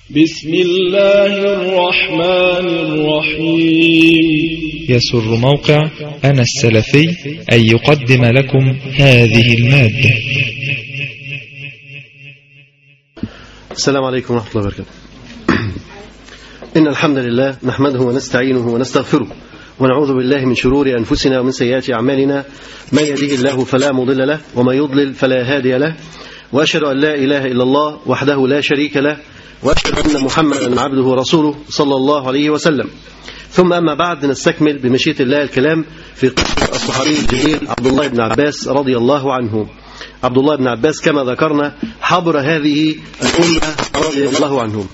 بسم الله الرحمن الرحيم يسر موقع أنا السلفي أن يقدم لكم هذه المادة السلام عليكم ورحمة الله وبركاته إن الحمد لله نحمده ونستعينه ونستغفره ونعوذ بالله من شرور أنفسنا ومن سيئات أعمالنا من يهده الله فلا مضل له ومن يضلل فلا هادي له وأشهد أن لا إله إلا الله وحده لا شريك له وأشهد أن محمدا عبده ورسوله صلى الله عليه وسلم ثم أما بعد نستكمل بمشيئة الله الكلام في قصة الصحابي الجليل عبد الله بن عباس رضي الله عنه عبد الله بن عباس كما ذكرنا حبر هذه الأمة رضي الله عنهم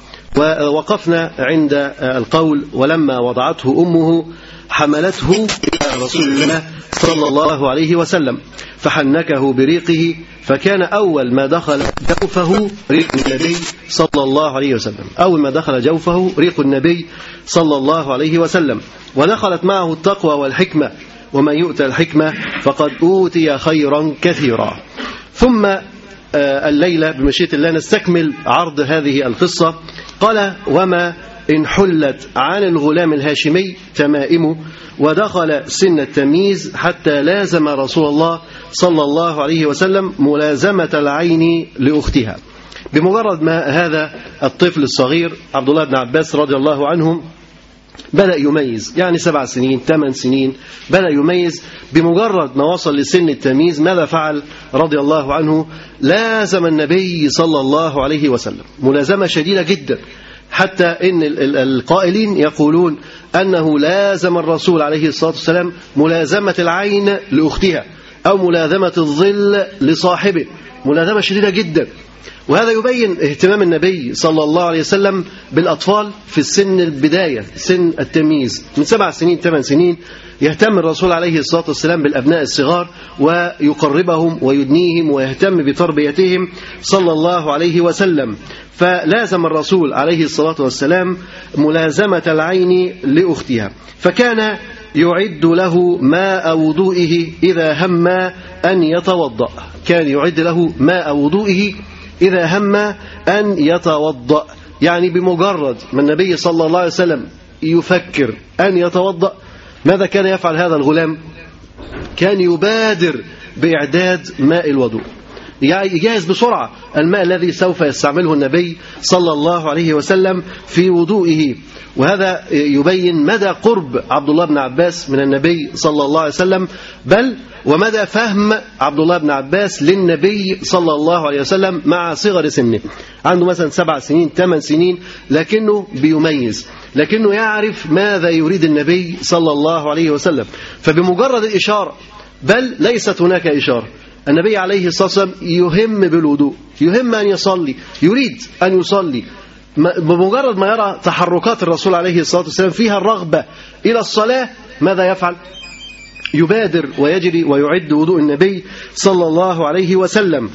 ووقفنا عند القول ولما وضعته أمه حملته إلى رسول الله صلى الله عليه وسلم فحنكه بريقه فكان أول ما دخل جوفه ريق النبي صلى الله عليه وسلم أول ما دخل جوفه ريق النبي صلى الله عليه وسلم ودخلت معه التقوى والحكمة ومن يؤتى الحكمة فقد أوتي خيرا كثيرا ثم الليلة بمشيئة الله نستكمل عرض هذه القصة قال وما إن حلت عن الغلام الهاشمي تمائمه ودخل سن التمييز حتى لازم رسول الله صلى الله عليه وسلم ملازمة العين لأختها بمجرد ما هذا الطفل الصغير عبد الله بن عباس رضي الله عنه بدأ يميز يعني سبع سنين ثمان سنين بدأ يميز بمجرد ما وصل لسن التمييز ماذا فعل رضي الله عنه لازم النبي صلى الله عليه وسلم ملازمة شديدة جدا حتى إن القائلين يقولون أنه لازم الرسول عليه الصلاة والسلام ملازمة العين لأختها أو ملازمة الظل لصاحبه ملازمة شديدة جدا وهذا يبين اهتمام النبي صلى الله عليه وسلم بالأطفال في السن البداية سن التمييز من سبع سنين ثمان سنين يهتم الرسول عليه الصلاة والسلام بالأبناء الصغار ويقربهم ويدنيهم ويهتم بتربيتهم صلى الله عليه وسلم فلازم الرسول عليه الصلاة والسلام ملازمة العين لأختها فكان يعد له ماء وضوئه إذا هم أن يتوضأ كان يعد له ماء وضوئه إذا هم أن يتوضأ يعني بمجرد ما النبي صلى الله عليه وسلم يفكر أن يتوضأ ماذا كان يفعل هذا الغلام كان يبادر بإعداد ماء الوضوء يجهز بسرعة الماء الذي سوف يستعمله النبي صلى الله عليه وسلم في وضوئه وهذا يبين مدى قرب عبد الله بن عباس من النبي صلى الله عليه وسلم بل ومدى فهم عبد الله بن عباس للنبي صلى الله عليه وسلم مع صغر سنه عنده مثلا سبع سنين ثمان سنين لكنه بيميز لكنه يعرف ماذا يريد النبي صلى الله عليه وسلم فبمجرد الإشارة بل ليست هناك إشارة النبي عليه الصلاة والسلام يهم بالوضوء يهم أن يصلي يريد أن يصلي بمجرد ما يرى تحركات الرسول عليه الصلاة والسلام فيها الرغبة إلى الصلاة ماذا يفعل يبادر ويجري ويعد وضوء النبي صلى الله عليه وسلم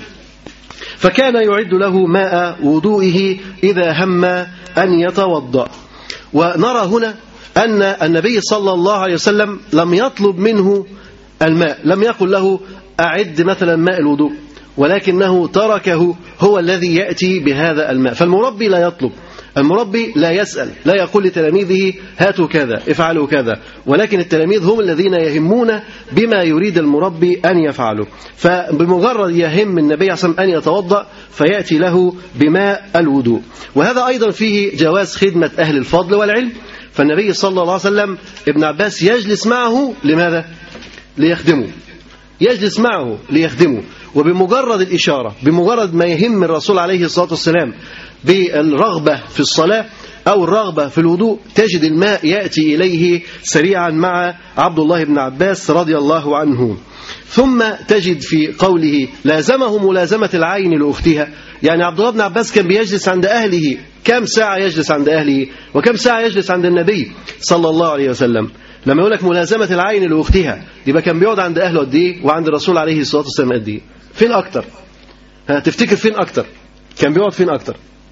فكان يعد له ماء وضوئه إذا هم أن يتوضأ ونرى هنا أن النبي صلى الله عليه وسلم لم يطلب منه الماء لم يقل له أعد مثلا ماء الوضوء ولكنه تركه هو الذي يأتي بهذا الماء فالمربي لا يطلب المربي لا يسأل لا يقول لتلاميذه هاتوا كذا افعلوا كذا ولكن التلاميذ هم الذين يهمون بما يريد المربي أن يفعله فبمجرد يهم النبي صلى الله عليه وسلم أن يتوضأ فيأتي له بماء الوضوء وهذا أيضا فيه جواز خدمة أهل الفضل والعلم فالنبي صلى الله عليه وسلم ابن عباس يجلس معه لماذا؟ ليخدمه يجلس معه ليخدمه وبمجرد الإشارة بمجرد ما يهم الرسول عليه الصلاة والسلام بالرغبة في الصلاة أو الرغبة في الوضوء تجد الماء يأتي إليه سريعا مع عبد الله بن عباس رضي الله عنه ثم تجد في قوله لازمه ملازمة العين لأختها يعني عبد الله بن عباس كان بيجلس عند أهله كم ساعة يجلس عند أهله وكم ساعة يجلس عند النبي صلى الله عليه وسلم لما يقول لك ملازمة العين لأختها يبقى كان بيقعد عند أهله قد إيه وعند الرسول عليه الصلاة والسلام قد إيه فين أكتر تفتكر فين أكتر كان بيقعد فين أكتر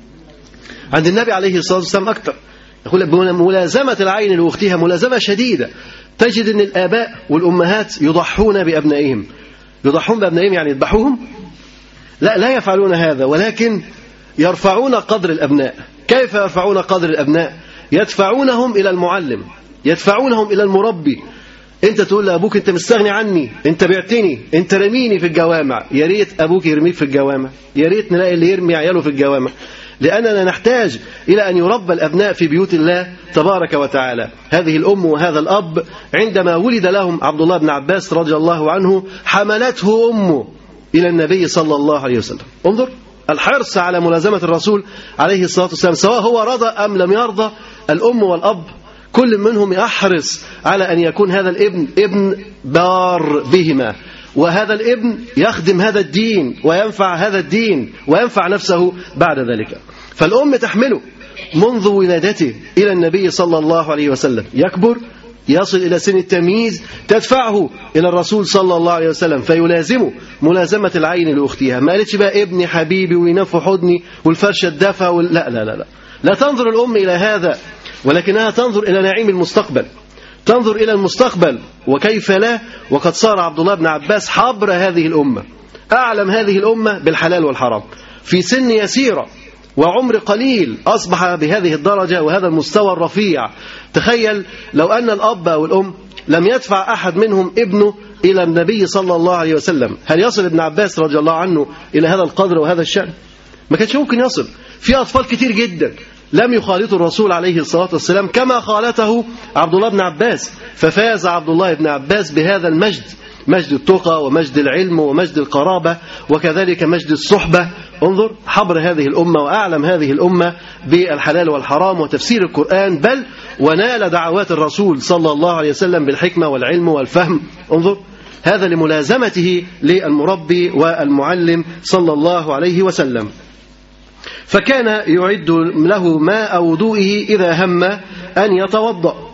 عند النبي عليه الصلاة والسلام أكتر يقول ملازمة العين لأختها ملازمة شديدة تجد أن الآباء والأمهات يضحون بأبنائهم يضحون بأبنائهم يعني يذبحوهم لا لا يفعلون هذا ولكن يرفعون قدر الأبناء كيف يرفعون قدر الأبناء يدفعونهم إلى المعلم يدفعونهم إلى المربي انت تقول لابوك انت مستغني عني انت بعتني انت رميني في الجوامع يا ريت ابوك يرميك في الجوامع يا ريت نلاقي اللي يرمي عياله في الجوامع لاننا نحتاج الى ان يربى الابناء في بيوت الله تبارك وتعالى هذه الام وهذا الاب عندما ولد لهم عبد الله بن عباس رضي الله عنه حملته امه الى النبي صلى الله عليه وسلم انظر الحرص على ملازمه الرسول عليه الصلاه والسلام سواء هو رضى ام لم يرضى الام والاب كل منهم يحرص على أن يكون هذا الابن ابن بار بهما وهذا الابن يخدم هذا الدين وينفع هذا الدين وينفع نفسه بعد ذلك فالأم تحمله منذ ولادته إلى النبي صلى الله عليه وسلم يكبر يصل إلى سن التمييز تدفعه إلى الرسول صلى الله عليه وسلم فيلازمه ملازمة العين لأختها ما قالتش بقى ابني حبيبي وينف حضني والفرشة الدفى وال... لا لا لا لا لا تنظر الأم إلى هذا ولكنها تنظر إلى نعيم المستقبل تنظر إلى المستقبل وكيف لا وقد صار عبد الله بن عباس حبر هذه الأمة أعلم هذه الأمة بالحلال والحرام في سن يسيرة وعمر قليل أصبح بهذه الدرجة وهذا المستوى الرفيع تخيل لو أن الأب أو الأم لم يدفع أحد منهم ابنه إلى النبي صلى الله عليه وسلم هل يصل ابن عباس رضي الله عنه إلى هذا القدر وهذا الشأن ما كانش ممكن يصل في أطفال كتير جدا لم يخالطوا الرسول عليه الصلاة والسلام كما خالته عبد الله بن عباس ففاز عبد الله بن عباس بهذا المجد مجد التقى ومجد العلم ومجد القرابة وكذلك مجد الصحبة انظر حبر هذه الأمة وأعلم هذه الأمة بالحلال والحرام وتفسير القرآن بل ونال دعوات الرسول صلى الله عليه وسلم بالحكمة والعلم والفهم انظر هذا لملازمته للمربي والمعلم صلى الله عليه وسلم فكان يعد له ماء وضوئه إذا هم أن يتوضأ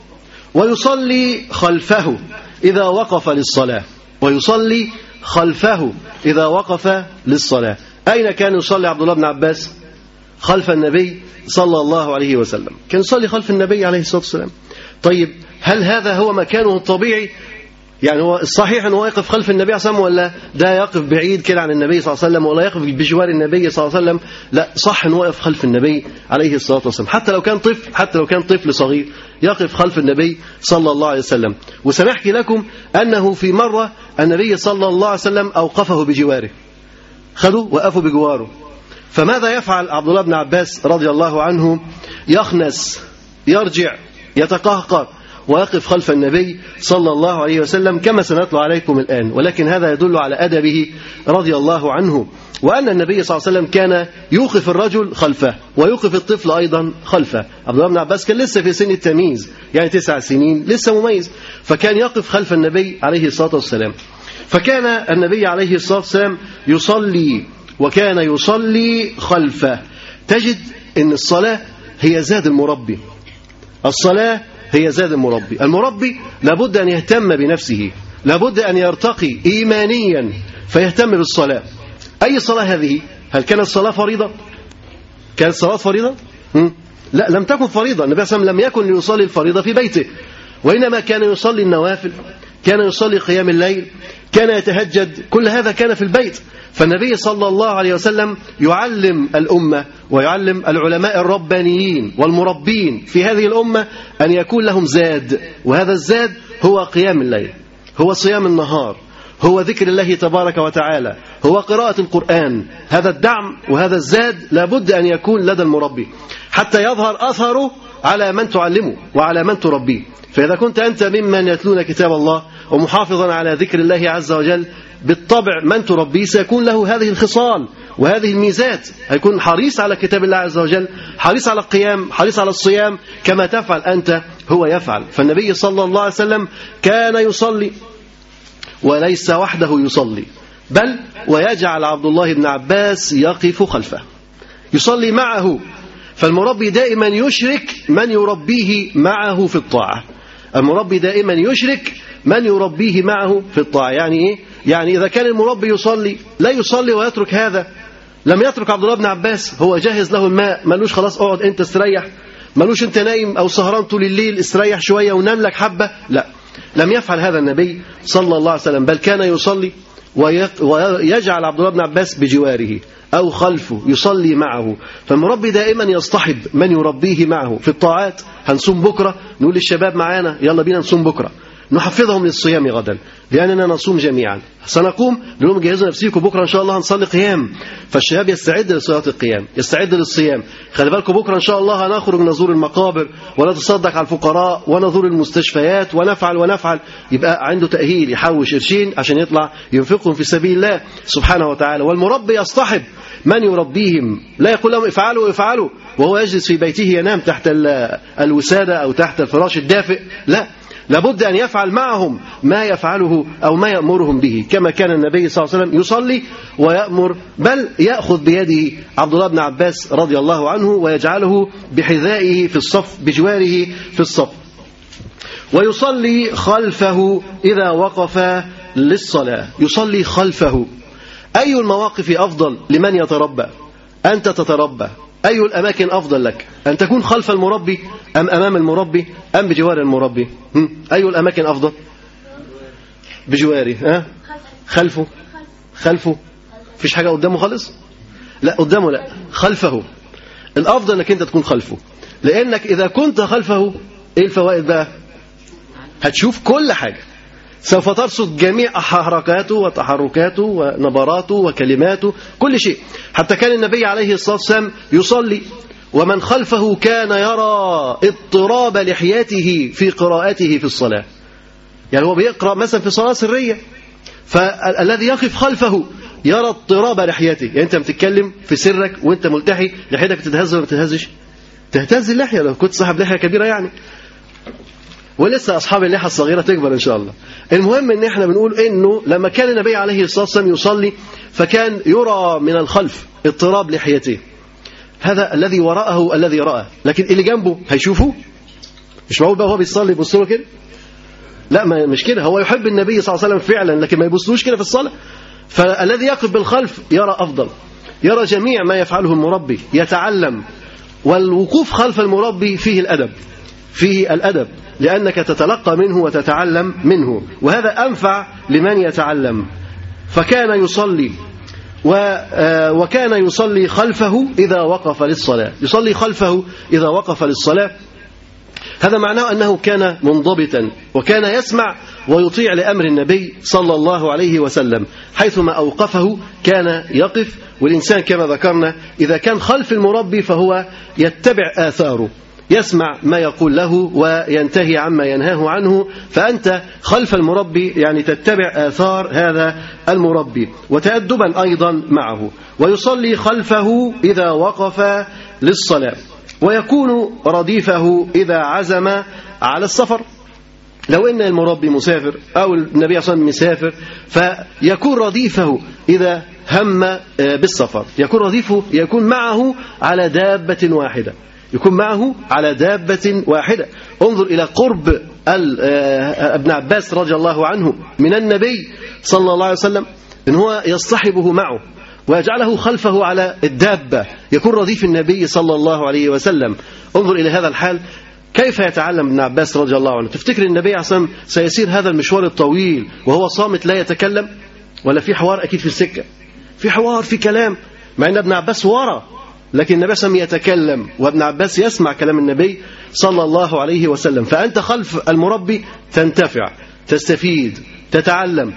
ويصلي خلفه إذا وقف للصلاة ويصلي خلفه إذا وقف للصلاة أين كان يصلي عبد الله بن عباس خلف النبي صلى الله عليه وسلم كان يصلي خلف النبي عليه الصلاة والسلام طيب هل هذا هو مكانه الطبيعي يعني هو الصحيح أنه يقف خلف النبي صلى الله عليه وسلم ولا ده يقف بعيد كده عن النبي صلى الله عليه وسلم ولا يقف بجوار النبي صلى الله عليه وسلم لا صح أنه يقف خلف النبي عليه الصلاة والسلام حتى لو كان طفل حتى لو كان طفل صغير يقف خلف النبي صلى الله عليه وسلم وسنحكي لكم أنه في مرة النبي صلى الله عليه وسلم أوقفه بجواره خذوا وقفوا بجواره فماذا يفعل عبد الله بن عباس رضي الله عنه يخنس يرجع يتقهقر ويقف خلف النبي صلى الله عليه وسلم كما سنتلو عليكم الآن ولكن هذا يدل على أدبه رضي الله عنه وأن النبي صلى الله عليه وسلم كان يوقف الرجل خلفه ويوقف الطفل أيضا خلفه عبد الله بن عباس كان لسه في سن التمييز يعني تسع سنين لسه مميز فكان يقف خلف النبي عليه الصلاة والسلام فكان النبي عليه الصلاة والسلام يصلي وكان يصلي خلفه تجد أن الصلاة هي زاد المربي الصلاة هي زاد المربي المربي لابد أن يهتم بنفسه لابد أن يرتقي إيمانيا فيهتم بالصلاة أي صلاة هذه هل كانت صلاة فريضة كانت صلاة فريضة هم؟ لا لم تكن فريضة النبي صلى الله عليه وسلم لم يكن ليصلي الفريضة في بيته وإنما كان يصلي النوافل كان يصلي قيام الليل كان يتهجد كل هذا كان في البيت فالنبي صلى الله عليه وسلم يعلم الأمة ويعلم العلماء الربانيين والمربين في هذه الأمة أن يكون لهم زاد وهذا الزاد هو قيام الليل هو صيام النهار هو ذكر الله تبارك وتعالى هو قراءة القرآن هذا الدعم وهذا الزاد لابد أن يكون لدى المربي حتى يظهر أثره على من تعلمه وعلى من تربيه فإذا كنت أنت ممن يتلون كتاب الله ومحافظا على ذكر الله عز وجل بالطبع من تربيه سيكون له هذه الخصال وهذه الميزات هيكون حريص على كتاب الله عز وجل حريص على القيام حريص على الصيام كما تفعل أنت هو يفعل فالنبي صلى الله عليه وسلم كان يصلي وليس وحده يصلي بل ويجعل عبد الله بن عباس يقف خلفه يصلي معه فالمربي دائما يشرك من يربيه معه في الطاعة المربي دائما يشرك من يربيه معه في الطاعة يعني إيه؟ يعني إذا كان المربي يصلي لا يصلي ويترك هذا لم يترك عبد الله بن عباس هو جاهز له الماء ملوش خلاص اقعد انت استريح ملوش انت نايم او سهران طول الليل استريح شوية ونام لك حبة لا لم يفعل هذا النبي صلى الله عليه وسلم بل كان يصلي ويق- ويجعل عبد الله بن عباس بجواره أو خلفه يصلي معه فالمربي دائما يصطحب من يربيه معه في الطاعات هنصوم بكرة نقول للشباب معانا يلا بينا نصوم بكرة نحفظهم للصيام غدا لأننا نصوم جميعا سنقوم نقول لهم جهزوا نفسيكم بكرة إن شاء الله هنصلي قيام فالشباب يستعد لصلاة القيام يستعد للصيام خلي بالكم بكرة إن شاء الله هنخرج نزور المقابر ونتصدق على الفقراء ونزور المستشفيات ونفعل ونفعل يبقى عنده تأهيل يحوش قرشين عشان يطلع ينفقهم في سبيل الله سبحانه وتعالى والمربي يصطحب من يربيهم لا يقول لهم افعلوا افعلوا وهو يجلس في بيته ينام تحت ال- الوسادة أو تحت الفراش الدافئ لا لابد أن يفعل معهم ما يفعله أو ما يأمرهم به كما كان النبي صلى الله عليه وسلم يصلي ويأمر بل يأخذ بيده عبد الله بن عباس رضي الله عنه ويجعله بحذائه في الصف بجواره في الصف ويصلي خلفه إذا وقف للصلاة يصلي خلفه أي المواقف أفضل لمن يتربى أنت تتربى أي الأماكن أفضل لك أن تكون خلف المربي أم أمام المربي أم بجوار المربي هم؟ أي الأماكن أفضل بجواري ها خلفه خلفه فيش حاجة قدامه خالص لا قدامه لا خلفه الأفضل أنك أنت تكون خلفه لأنك إذا كنت خلفه إيه الفوائد بقى هتشوف كل حاجة سوف ترصد جميع حركاته وتحركاته ونبراته وكلماته كل شيء حتى كان النبي عليه الصلاة والسلام يصلي ومن خلفه كان يرى اضطراب لحيته في قراءته في الصلاة يعني هو بيقرأ مثلا في صلاة سرية فالذي يقف خلفه يرى اضطراب لحيته يعني انت بتتكلم في سرك وانت ملتحي لحيتك تتهز ولا ما تتهزش تهتز اللحية لو كنت صاحب لحية كبيرة يعني ولسه اصحاب اللحى الصغيره تكبر ان شاء الله المهم ان احنا بنقول انه لما كان النبي عليه الصلاه والسلام يصلي فكان يرى من الخلف اضطراب لحيته هذا الذي وراءه الذي راى لكن اللي جنبه هيشوفه مش معقول بقى هو بيصلي يبص له كده لا ما مش كده هو يحب النبي صلى الله عليه وسلم فعلا لكن ما يبصلوش كده في الصلاه فالذي يقف بالخلف يرى افضل يرى جميع ما يفعله المربي يتعلم والوقوف خلف المربي فيه الادب فيه الأدب لأنك تتلقى منه وتتعلم منه وهذا أنفع لمن يتعلم فكان يصلي و آه، وكان يصلي خلفه إذا وقف للصلاة يصلي خلفه إذا وقف للصلاة هذا معناه أنه كان منضبطا وكان يسمع ويطيع لأمر النبي صلى الله عليه وسلم حيثما أوقفه كان يقف والإنسان كما ذكرنا إذا كان خلف المربي فهو يتبع آثاره يسمع ما يقول له وينتهي عما ينهاه عنه فأنت خلف المربي يعني تتبع آثار هذا المربي وتأدبا أيضا معه ويصلي خلفه إذا وقف للصلاة ويكون رديفه إذا عزم على السفر لو ان المربي مسافر او النبي صلى الله عليه وسلم مسافر فيكون رديفه اذا هم آه، بالسفر يكون رديفه يكون معه على دابه واحده يكون معه على دابة واحدة انظر إلى قرب ال- آه، ابن عباس رضي الله عنه من النبي صلى الله عليه وسلم إن هو يصطحبه معه ويجعله خلفه على الدابة يكون رديف النبي صلى الله عليه وسلم انظر إلى هذا الحال كيف يتعلم ابن عباس رضي الله عنه تفتكر النبي عليه الصلاة والسلام سيسير هذا المشوار الطويل وهو صامت لا يتكلم ولا في حوار أكيد في السكة في حوار في كلام مع أن ابن عباس ورا لكن النبي صلى الله عليه وسلم يتكلم وابن عباس يسمع كلام النبي صلى الله عليه وسلم فأنت خلف المربي تنتفع تستفيد تتعلم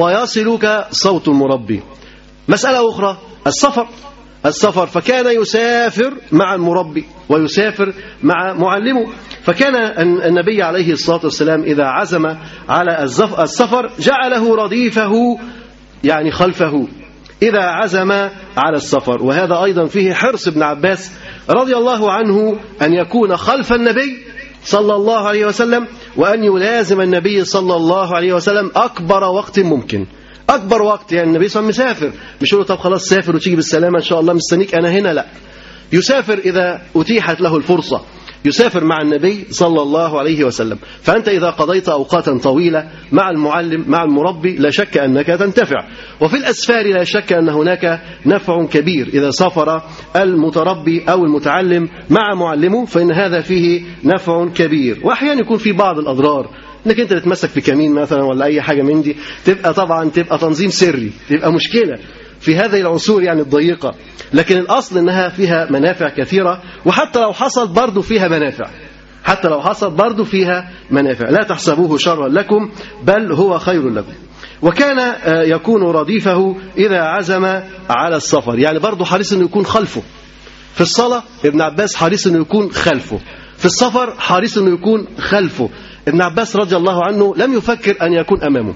ويصلك صوت المربي مسألة أخرى السفر السفر فكان يسافر مع المربي ويسافر مع معلمه فكان النبي عليه الصلاة والسلام إذا عزم على الزف- السفر جعله رديفه يعني خلفه إذا عزم على السفر وهذا أيضا فيه حرص ابن عباس رضي الله عنه أن يكون خلف النبي صلى الله عليه وسلم وأن يلازم النبي صلى الله عليه وسلم أكبر وقت ممكن أكبر وقت يعني النبي صلى الله عليه وسلم مسافر مش يقول له طب خلاص سافر وتيجي بالسلامة إن شاء الله مستنيك أنا هنا لا يسافر إذا أتيحت له الفرصة يسافر مع النبي صلى الله عليه وسلم فأنت إذا قضيت أوقاتا طويلة مع المعلم مع المربي لا شك أنك تنتفع وفي الأسفار لا شك أن هناك نفع كبير إذا سافر المتربي أو المتعلم مع معلمه فإن هذا فيه نفع كبير وأحيانا يكون في بعض الأضرار انك انت تتمسك في كمين مثلا ولا اي حاجه من دي تبقى طبعا تبقى تنظيم سري تبقى مشكله في هذه العصور يعني الضيقه لكن الاصل انها فيها منافع كثيره وحتى لو حصل برضه فيها منافع حتى لو حصل برضه فيها منافع لا تحسبوه شرا لكم بل هو خير لكم وكان آه، يكون رديفه إذا عزم على السفر يعني برضه حريص أنه يكون خلفه في الصلاة ابن عباس حريص أنه يكون خلفه في السفر حريص أنه يكون خلفه ابن عباس رضي الله عنه لم يفكر أن يكون أمامه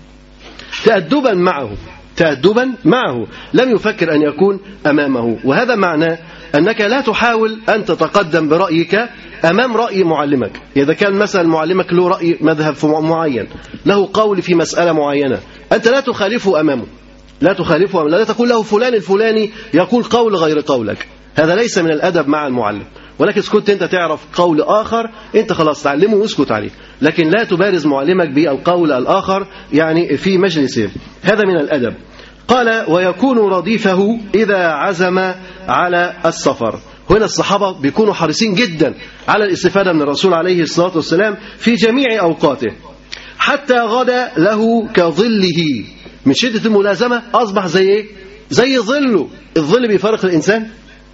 تأدبا معه تأدبا معه لم يفكر أن يكون أمامه وهذا معناه أنك لا تحاول أن تتقدم برأيك أمام رأي معلمك إذا كان مثلا معلمك له رأي مذهب في معين له قول في مسألة معينة أنت لا تخالفه أمامه لا تخالفه أمامه لا تقول له فلان الفلاني يقول قول غير قولك هذا ليس من الأدب مع المعلم ولكن اسكت انت تعرف قول آخر انت خلاص تعلمه واسكت عليه لكن لا تبارز معلمك بالقول الآخر يعني في مجلسه هذا من الأدب قال ويكون رديفه إذا عزم على السفر هنا الصحابة بيكونوا حريصين جدا على الاستفادة من الرسول عليه الصلاة والسلام في جميع أوقاته حتى غدا له كظله من شدة الملازمة أصبح زي إيه؟ زي ظله الظل بيفارق الإنسان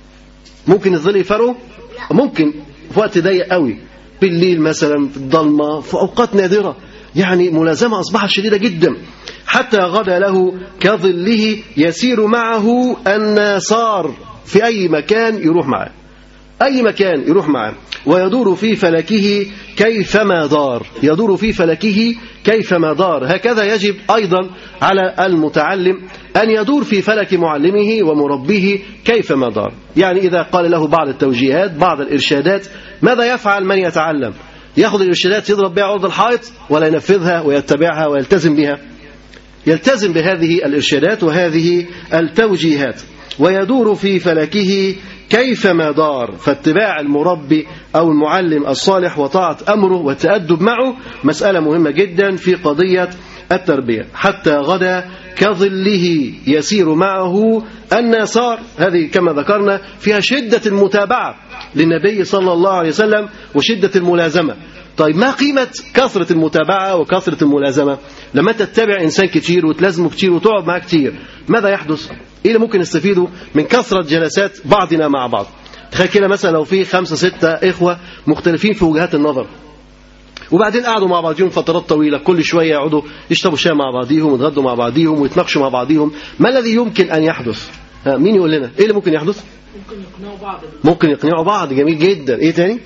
ممكن الظل يفارقه ممكن في وقت ضيق قوي بالليل مثلا في الضلمة في أوقات نادرة يعني ملازمة أصبحت شديدة جدا حتى غدا له كظله يسير معه الناصار في أي مكان يروح معه أي مكان يروح معه ويدور في فلكه كيفما دار يدور في فلكه كيفما دار هكذا يجب أيضا على المتعلم أن يدور في فلك معلمه ومربيه كيفما دار يعني إذا قال له بعض التوجيهات بعض الإرشادات ماذا يفعل من يتعلم يأخذ الإرشادات يضرب بها عرض الحائط ولا ينفذها ويتبعها ويلتزم بها يلتزم بهذه الإرشادات وهذه التوجيهات ويدور في فلكه كيفما دار فاتباع المربي أو المعلم الصالح وطاعة أمره والتأدب معه مسألة مهمة جدا في قضية التربية حتى غدا كظله يسير معه الناصار هذه كما ذكرنا فيها شدة المتابعة للنبي صلى الله عليه وسلم وشدة الملازمة طيب ما قيمة كثرة المتابعة وكثرة الملازمة لما تتبع إنسان كتير وتلازمه كتير وتقعد معاه كتير ماذا يحدث إيه اللي ممكن نستفيده من كثرة جلسات بعضنا مع بعض تخيل كده مثلا لو في خمسة ستة إخوة مختلفين في وجهات النظر وبعدين قعدوا مع بعضهم فترات طويلة كل شوية يقعدوا يشربوا شاي مع بعضهم ويتغدوا مع بعضهم ويتناقشوا مع بعضهم ما الذي يمكن أن يحدث ها مين يقول لنا إيه اللي ممكن يحدث ممكن يقنعوا بعض ممكن يقنعوا بعض جميل جدا إيه تاني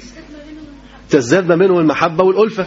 تزداد ما بينهم المحبة والألفة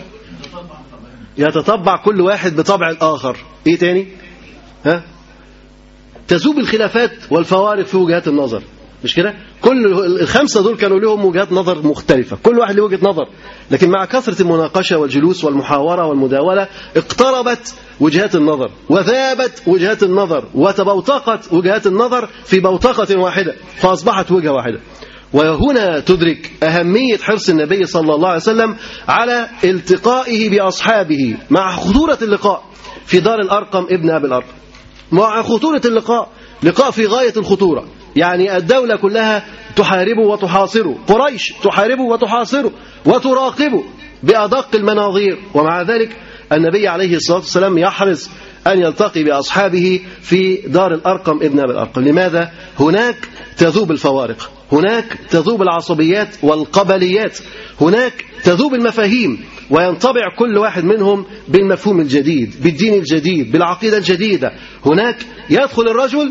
يتطبع كل واحد بطبع الآخر إيه تاني ها تذوب الخلافات والفوارق في وجهات النظر مش كده كل الخمسة دول كانوا لهم وجهات نظر مختلفة كل واحد له وجهة نظر لكن مع كثرة المناقشة والجلوس والمحاورة والمداولة اقتربت وجهات النظر وذابت وجهات النظر وتبوتقت وجهات النظر في بوتقة واحدة فأصبحت وجهة واحدة وهنا تدرك أهمية حرص النبي صلى الله عليه وسلم على التقائه بأصحابه مع خطورة اللقاء في دار الأرقم ابن أبي الأرقم مع خطورة اللقاء لقاء في غاية الخطورة يعني الدولة كلها تحاربه وتحاصره قريش تحاربه وتحاصره وتراقبه بأدق المناظير ومع ذلك النبي عليه الصلاة والسلام يحرص أن يلتقي بأصحابه في دار الأرقم ابن أبي الأرقم لماذا؟ هناك تذوب الفوارق هناك تذوب العصبيات والقبليات هناك تذوب المفاهيم وينطبع كل واحد منهم بالمفهوم الجديد بالدين الجديد بالعقيدة الجديدة هناك يدخل الرجل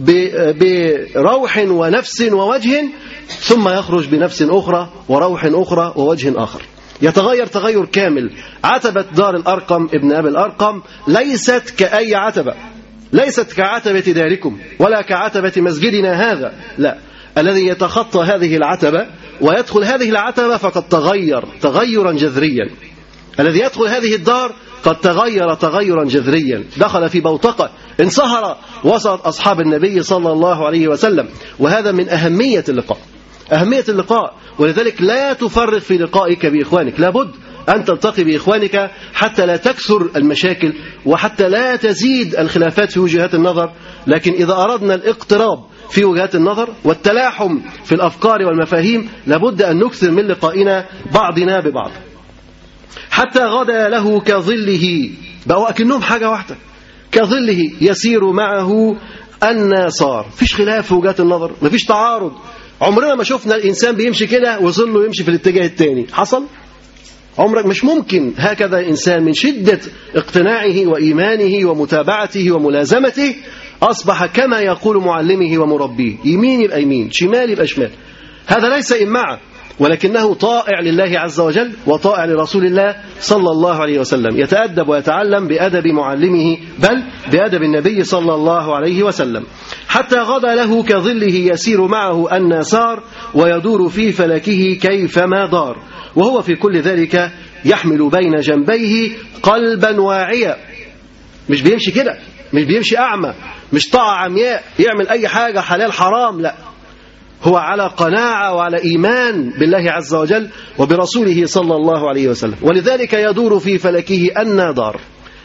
بروح ونفس ووجه ثم يخرج بنفس أخرى وروح أخرى ووجه آخر يتغير تغير كامل عتبة دار الأرقم ابن أبي الأرقم ليست كأي عتبة ليست كعتبة داركم ولا كعتبة مسجدنا هذا لا الذي يتخطى هذه العتبة ويدخل هذه العتبة فقد تغير تغيرا جذريا الذي يدخل هذه الدار قد تغير تغيرا جذريا دخل في بوتقة انصهر وسط أصحاب النبي صلى الله عليه وسلم وهذا من أهمية اللقاء أهمية اللقاء ولذلك لا تفرق في لقائك بإخوانك لابد أن تلتقي بإخوانك حتى لا تكثر المشاكل وحتى لا تزيد الخلافات في وجهات النظر لكن إذا أردنا الاقتراب في وجهات النظر والتلاحم في الأفكار والمفاهيم لابد أن نكثر من لقائنا بعضنا ببعض حتى غدا له كظله بقوا أكنهم حاجة واحدة كظله يسير معه الناصار فيش خلاف في وجهات النظر مفيش تعارض عمرنا ما شفنا الإنسان بيمشي كده وظله يمشي في الاتجاه الثاني حصل عمرك مش ممكن هكذا إنسان من شدة اقتناعه وإيمانه ومتابعته وملازمته أصبح كما يقول معلمه ومربيه يمين يبقى يمين شمال يبقى شمال هذا ليس إمعة ولكنه طائع لله عز وجل وطائع لرسول الله صلى الله عليه وسلم يتأدب ويتعلم بأدب معلمه بل بأدب النبي صلى الله عليه وسلم حتى غدا له كظله يسير معه النسار ويدور في فلكه كيفما دار وهو في كل ذلك يحمل بين جنبيه قلبا واعيا مش بيمشي كده مش بيمشي أعمى مش طاعة عمياء يعمل أي حاجة حلال حرام لا هو على قناعة وعلى إيمان بالله عز وجل وبرسوله صلى الله عليه وسلم ولذلك يدور في فلكه النادار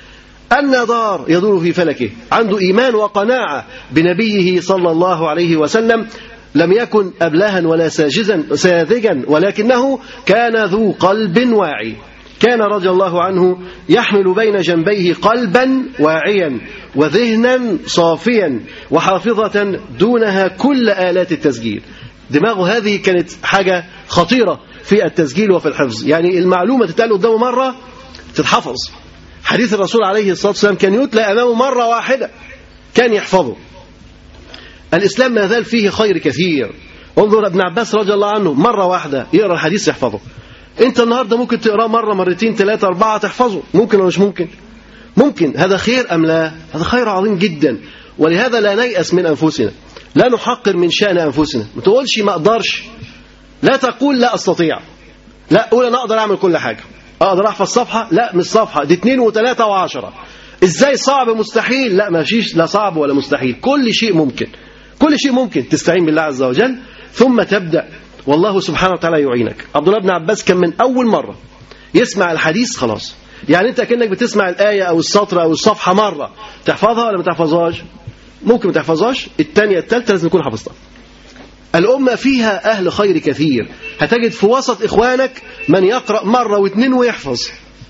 النادار يدور في فلكه عنده إيمان وقناعة بنبيه صلى الله عليه وسلم لم يكن أبلها ولا ساجزا ساذجا ولكنه كان ذو قلب واعي كان رضي الله عنه يحمل بين جنبيه قلبا واعيا وذهنا صافيا وحافظة دونها كل آلات التسجيل دماغه هذه كانت حاجة خطيرة في التسجيل وفي الحفظ يعني المعلومة تتقال قدامه مرة تتحفظ حديث الرسول عليه الصلاة والسلام كان يتلى أمامه مرة واحدة كان يحفظه الإسلام ما زال فيه خير كثير انظر ابن عباس رضي الله عنه مرة واحدة يقرأ الحديث يحفظه انت النهاردة ممكن تقراه مرة مرتين ثلاثة أربعة تحفظه ممكن ولا مش ممكن ممكن هذا خير أم لا هذا خير عظيم جدا ولهذا لا نيأس من أنفسنا لا نحقر من شأن أنفسنا ما تقولش ما أقدرش لا تقول لا أستطيع لا قول أنا أقدر أعمل كل حاجة أقدر أحفظ صفحة لا مش صفحة دي اتنين وتلاتة وعشرة إزاي صعب مستحيل لا ما فيش لا صعب ولا مستحيل كل شيء ممكن كل شيء ممكن تستعين بالله عز وجل ثم تبدأ والله سبحانه وتعالى يعينك عبد الله بن عباس كان من أول مرة يسمع الحديث خلاص يعني أنت كأنك بتسمع الآية أو السطر أو الصفحة مرة تحفظها ولا ما تحفظهاش ممكن ما تحفظهاش الثانية الثالثة لازم تكون حفظتها الأمة فيها أهل خير كثير هتجد في وسط إخوانك من يقرأ مرة واثنين ويحفظ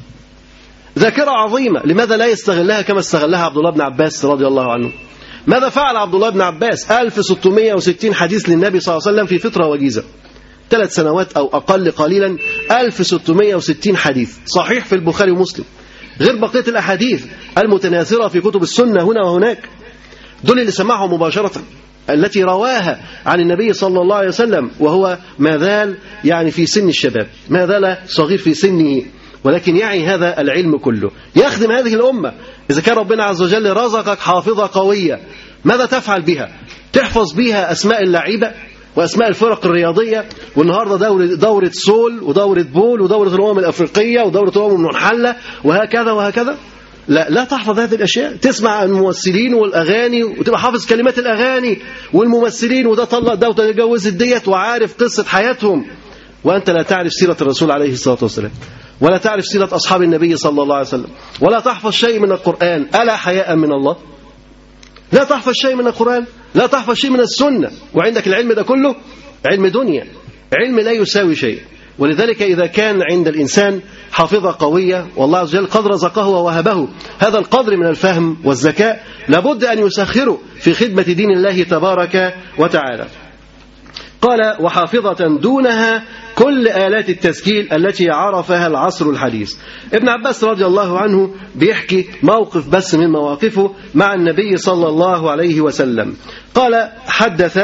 ذاكرة عظيمة لماذا لا يستغلها كما استغلها عبد الله بن عباس رضي الله عنه ماذا فعل عبد الله بن عباس 1660 حديث للنبي صلى الله عليه وسلم في فترة وجيزة ثلاث سنوات أو أقل قليلا 1660 حديث صحيح في البخاري ومسلم غير بقية الأحاديث المتناثرة في كتب السنة هنا وهناك دول اللي سمعهم مباشرة التي رواها عن النبي صلى الله عليه وسلم وهو ما زال يعني في سن الشباب ما زال صغير في سنه ولكن يعي هذا العلم كله يخدم هذه الأمة إذا كان ربنا عز وجل رزقك حافظة قوية ماذا تفعل بها تحفظ بها أسماء اللعيبة وأسماء الفرق الرياضية والنهاردة دورة, دورة سول ودورة بول ودورة الأمم الأفريقية ودورة الأمم المنحلة وهكذا وهكذا لا لا تحفظ هذه الأشياء تسمع الممثلين والأغاني وتبقى حافظ كلمات الأغاني والممثلين وده طلق ده وده اتجوز ديت وعارف قصة حياتهم وأنت لا تعرف سيرة الرسول عليه الصلاة والسلام ولا تعرف سيرة أصحاب النبي صلى الله عليه وسلم ولا تحفظ شيء من القرآن ألا حياء من الله لا تحفظ شيء من القرآن لا تحفظ شيء من السنة وعندك العلم ده كله علم دنيا علم لا يساوي شيء ولذلك إذا كان عند الإنسان حافظة قوية والله عز وجل قد رزقه ووهبه هذا القدر من الفهم والذكاء لابد أن يسخره في خدمة دين الله تبارك وتعالى قال وحافظة دونها كل آلات التسجيل التي عرفها العصر الحديث ابن عباس رضي الله عنه بيحكي موقف بس من مواقفه مع النبي صلى الله عليه وسلم قال حدث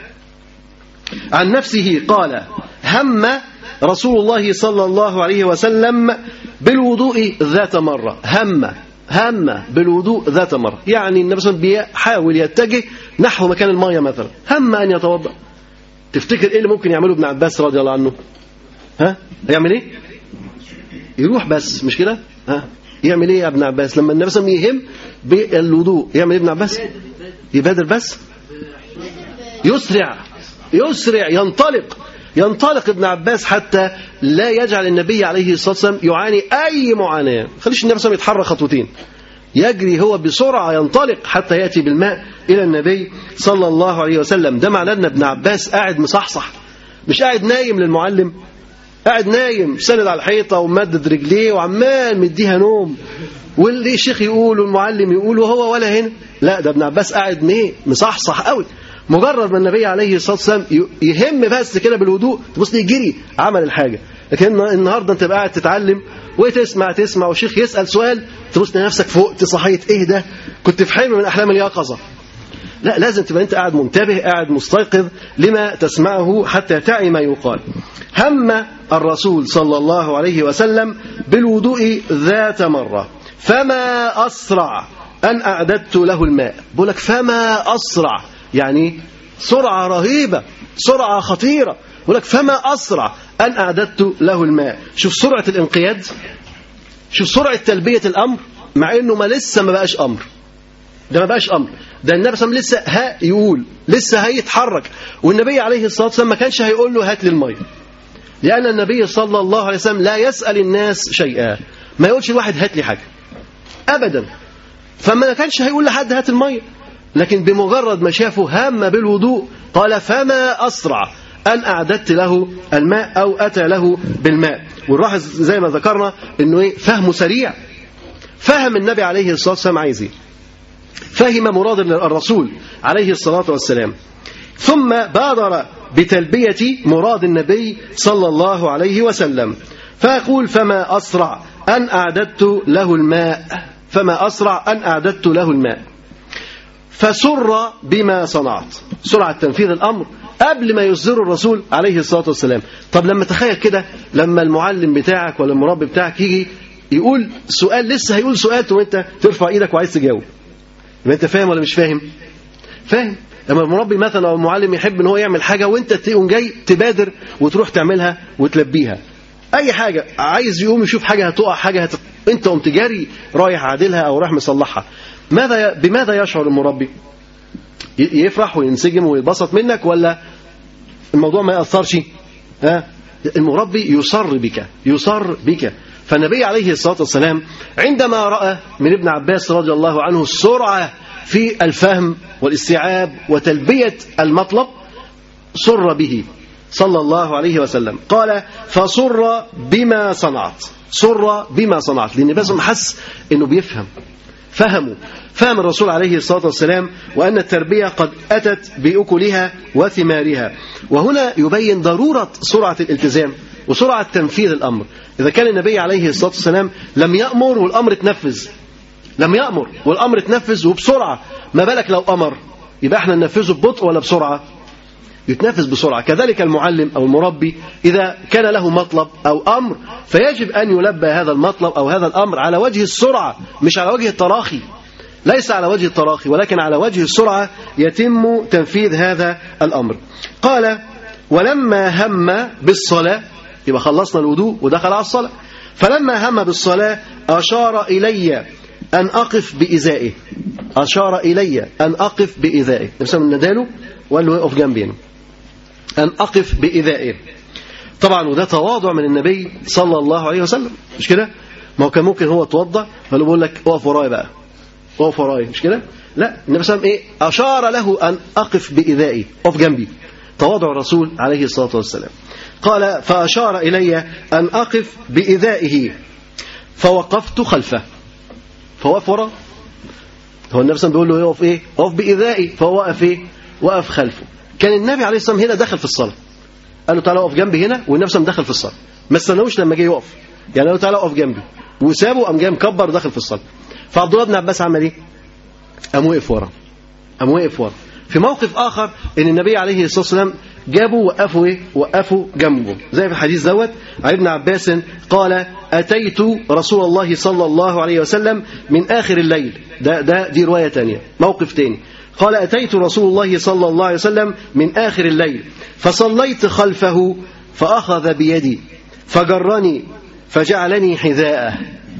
عن نفسه قال هم رسول الله صلى الله عليه وسلم بالوضوء ذات مرة هم هم بالوضوء ذات مرة يعني النبي صلى الله عليه وسلم بيحاول يتجه نحو مكان المية مثلا هم أن يتوضأ تفتكر ايه اللي ممكن يعمله ابن عباس رضي الله عنه ها يعمل ايه يروح بس مش كده ها يعمل ايه يا ابن عباس لما النبي صلى الله عليه وسلم يهم بالوضوء يعمل ايه ابن عباس يبادر بس يسرع يسرع ينطلق ينطلق ابن عباس حتى لا يجعل النبي عليه الصلاه والسلام يعاني اي معاناه خليش النبي صلى الله عليه وسلم يتحرك خطوتين يجري هو بسرعة ينطلق حتى يأتي بالماء إلى النبي صلى الله عليه وسلم ده معناه أن ابن عباس قاعد مصحصح مش قاعد نايم للمعلم قاعد نايم سند على الحيطة ومدد رجليه وعمال مديها نوم واللي الشيخ يقول والمعلم يقول وهو ولا هنا لا ده ابن عباس قاعد ميه مصحصح قوي مجرد ما النبي عليه الصلاة والسلام يهم بس كده بالهدوء تبص لي يجري عمل الحاجة لكن النهارده انت قاعد تتعلم وتسمع تسمع والشيخ يسأل سؤال تبص لنفسك فوق صحيت ايه ده كنت في حلم من احلام اليقظة لا لازم تبقى انت قاعد منتبه قاعد مستيقظ لما تسمعه حتى تعي ما يقال هم الرسول صلى الله عليه وسلم بالوضوء ذات مرة فما أسرع أن أعددت له الماء بقول لك فما أسرع يعني سرعة رهيبة سرعة خطيرة بقول لك فما أسرع أن أعددت له الماء شوف سرعة الانقياد شوف سرعة تلبية الأمر مع أنه ما لسه ما بقاش أمر ده ما بقاش أمر ده النبي صلى الله عليه وسلم لسه ها يقول لسه هيتحرك والنبي عليه الصلاة والسلام ما كانش هيقول له هات لي المية لأن النبي صلى الله عليه وسلم لا يسأل الناس شيئا ما يقولش الواحد هات لي حاجة أبدا فما كانش هيقول لحد هات المية لكن بمجرد ما شافه هام بالوضوء قال فما أسرع أن أعددت له الماء أو أتى له بالماء ونلاحظ زي ما ذكرنا أنه إيه فهمه سريع فهم النبي عليه الصلاة والسلام عايز إيه فهم مراد الرسول عليه الصلاة والسلام ثم بادر بتلبية مراد النبي صلى الله عليه وسلم فأقول فما أسرع أن أعددت له الماء فما أسرع أن أعددت له الماء فسر بما صنعت سرعة تنفيذ الأمر قبل ما يصدر الرسول عليه الصلاة والسلام طب لما تخيل كده لما المعلم بتاعك ولا المربي بتاعك يجي يقول سؤال لسه هيقول سؤال وانت ترفع ايدك وعايز تجاوب يبقى انت فاهم ولا مش فاهم فاهم لما المربي مثلا او المعلم يحب ان هو يعمل حاجه وانت تقوم جاي تبادر وتروح تعملها وتلبيها اي حاجه عايز يقوم يشوف حاجه هتقع حاجه هت... انت قمت جاري رايح عادلها او رايح مصلحها ماذا بماذا يشعر المربي يفرح وينسجم ويتبسط منك ولا الموضوع ما ياثرش ها المربي يصر بك يصر بك فالنبي عليه الصلاه والسلام عندما راى من ابن عباس رضي الله عنه السرعه في الفهم والاستيعاب وتلبيه المطلب سر به صلى الله عليه وسلم قال فسر بما صنعت سر بما صنعت لان بس حس انه بيفهم فهموا فهم الرسول عليه الصلاة والسلام وأن التربية قد أتت بأكلها وثمارها وهنا يبين ضرورة سرعة الالتزام وسرعة تنفيذ الأمر إذا كان النبي عليه الصلاة والسلام لم يأمر والأمر تنفذ لم يأمر والأمر تنفذ وبسرعة ما بالك لو أمر يبقى احنا ننفذه ببطء ولا بسرعة يتنفذ بسرعة كذلك المعلم أو المربي إذا كان له مطلب أو أمر فيجب أن يلبى هذا المطلب أو هذا الأمر على وجه السرعة مش على وجه التراخي ليس على وجه التراخي ولكن على وجه السرعة يتم تنفيذ هذا الأمر قال ولما هم بالصلاة يبقى خلصنا الوضوء ودخل على الصلاة فلما هم بالصلاة أشار إلي أن أقف بإزائه أشار إلي أن أقف بإزائه نفسه من نداله وقال له اقف جنبي أن أقف بإذائه طبعا وده تواضع من النبي صلى الله عليه وسلم مش كده ما هو كان ممكن هو اتوضى قال له بقول لك اقف ورايا بقى اقف ورايا مش كده لا النبي صلى الله عليه وسلم ايه اشار له ان اقف باذائي اقف جنبي تواضع الرسول عليه الصلاه والسلام قال فاشار الي ان اقف باذائه فوقفت خلفه فوقف وراه هو النبي صلى الله عليه وسلم بيقول له يقف ايه اقف باذائي فهو وقف ايه وقف خلفه كان النبي عليه الصلاه والسلام هنا دخل في الصلاه قال له تعالى اقف جنبي هنا والنبي صلى الله عليه وسلم دخل في الصلاه ما استناوش لما جه يقف يعني قال له تعالى اقف جنبي وسابه قام جاي مكبر ودخل في الصلاه فعبد الله بن عباس عمل ايه؟ قام وقف ورا قام وقف ورا في موقف اخر ان النبي عليه الصلاه والسلام جابوا وقفوا ايه؟ وقفوا جنبه زي في الحديث دوت عن ابن عباس قال اتيت رسول الله صلى الله عليه وسلم من اخر الليل ده ده دي روايه ثانيه موقف ثاني قال أتيت رسول الله صلى الله عليه وسلم من آخر الليل فصليت خلفه فأخذ بيدي فجرني فجعلني حذاءه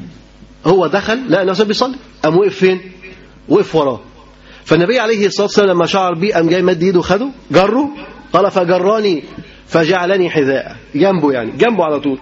هو دخل لا الناس بيصلي قام وقف فين وقف وراه فالنبي عليه الصلاة والسلام لما شعر بيه قام جاي مد ايده خده جره قال فجرني فجعلني حذاءه جنبه يعني جنبه على طول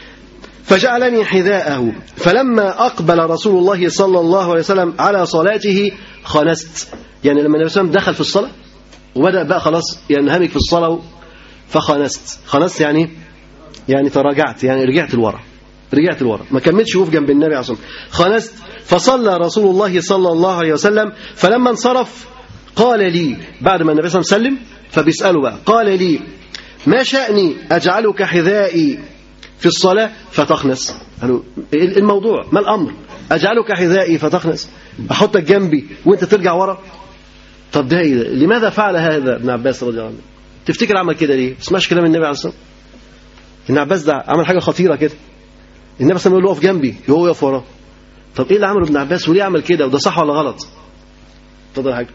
فجعلني حذاءه فلما أقبل رسول الله صلى الله عليه وسلم على صلاته خنست يعني لما النبي صلى الله عليه وسلم دخل في الصلاة وبدأ بقى خلاص ينهمك في الصلاة فخنست خنست يعني يعني تراجعت يعني رجعت لورا رجعت لورا ما كملتش وقوف جنب النبي عليه الصلاه والسلام خلصت فصلى رسول الله صلى الله عليه وسلم فلما انصرف قال لي بعد ما النبي صلى الله عليه وسلم فبيساله بقى قال لي ما شأني أجعلك حذائي في الصلاة فتخنس قالوا إيه الموضوع ما الأمر أجعلك حذائي فتخنس أحطك جنبي وأنت ترجع ورا طب ده إيه ده؟ لماذا فعل هذا ابن عباس رضي الله عنه تفتكر عمل كده ليه ما تسمعش كلام النبي عليه الصلاة والسلام ابن عباس ده عمل حاجة خطيرة كده النبي صلى الله عليه وسلم يقول له اقف جنبي وهو يقف وراه طب ايه اللي عمله ابن عباس وليه عمل كده وده صح ولا غلط اتفضل يا حاج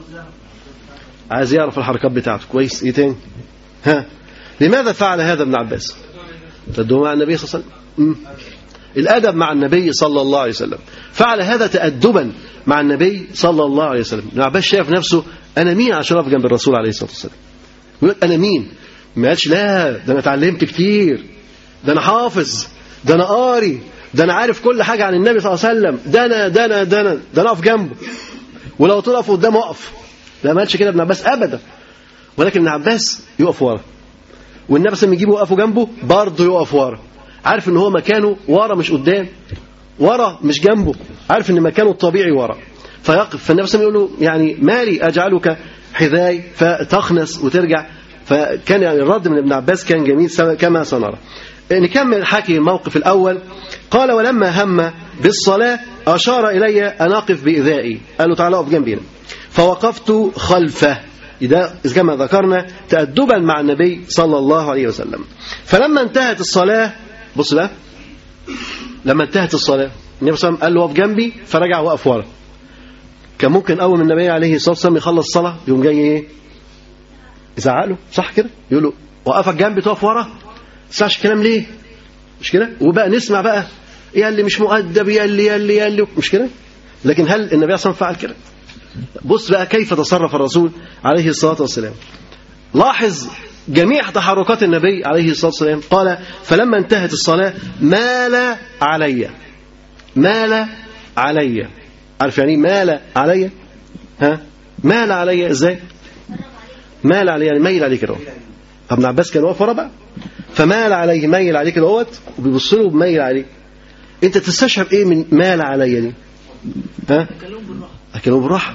عايز يعرف الحركات بتاعته كويس ايه تاني ها لماذا فعل هذا ابن عباس تدعو مع النبي صلى الله عليه وسلم مم. الادب مع النبي صلى الله عليه وسلم فعل هذا تادبا مع النبي صلى الله عليه وسلم ابن عباس شايف نفسه انا مين عشان اقف جنب الرسول عليه الصلاه والسلام يقول لك انا مين ما قالش لا ده انا اتعلمت كتير ده انا حافظ ده انا قاري ده انا عارف كل حاجه عن النبي صلى الله عليه وسلم ده انا ده انا ده انا ده انا اقف جنبه ولو تقف قدامه اقف لا ما قالش كده ابن عباس ابدا ولكن ابن عباس يقف ورا والنبي صلى الله عليه وسلم يجيبه يقفوا جنبه برضه يقف ورا عارف ان هو مكانه ورا مش قدام ورا مش جنبه عارف ان مكانه الطبيعي ورا فيقف فالنبي صلى الله عليه وسلم يقول له يعني مالي اجعلك حذاي فتخنس وترجع فكان يعني الرد من ابن عباس كان جميل كما سنرى نكمل حكي الموقف الأول قال ولما هم بالصلاة أشار إلي أن أقف بإذائي قال له تعالى أقف جنبي فوقفت خلفه إذا كما ذكرنا تأدبا مع النبي صلى الله عليه وسلم فلما انتهت الصلاة بص بقى لما انتهت الصلاة النبي صلى الله عليه وسلم قال له وقف جنبي فرجع وقف ورا كان ممكن أول من النبي عليه الصلاة والسلام يخلص الصلاة يقوم جاي إيه يزعق له صح كده يقول له وقفك جنبي تقف ورا تسمعش الكلام ليه مش كده وبقى نسمع بقى يا اللي مش مؤدب يا اللي يا اللي يا اللي مش كده لكن هل النبي صلى الله عليه وسلم فعل كده بص بقى كيف تصرف الرسول عليه الصلاة والسلام لاحظ جميع تحركات النبي عليه الصلاة والسلام قال فلما انتهت الصلاة مال علي مال علي عارف يعني مال علي ها مال علي ازاي مال علي يعني ميل عليه كده ابن عباس كان واقف ورا بقى فمال عليه ميل عليه كده اهوت وبيبص له بميل عليه انت تستشعر ايه من مال علي دي ها اكلمه بالراحه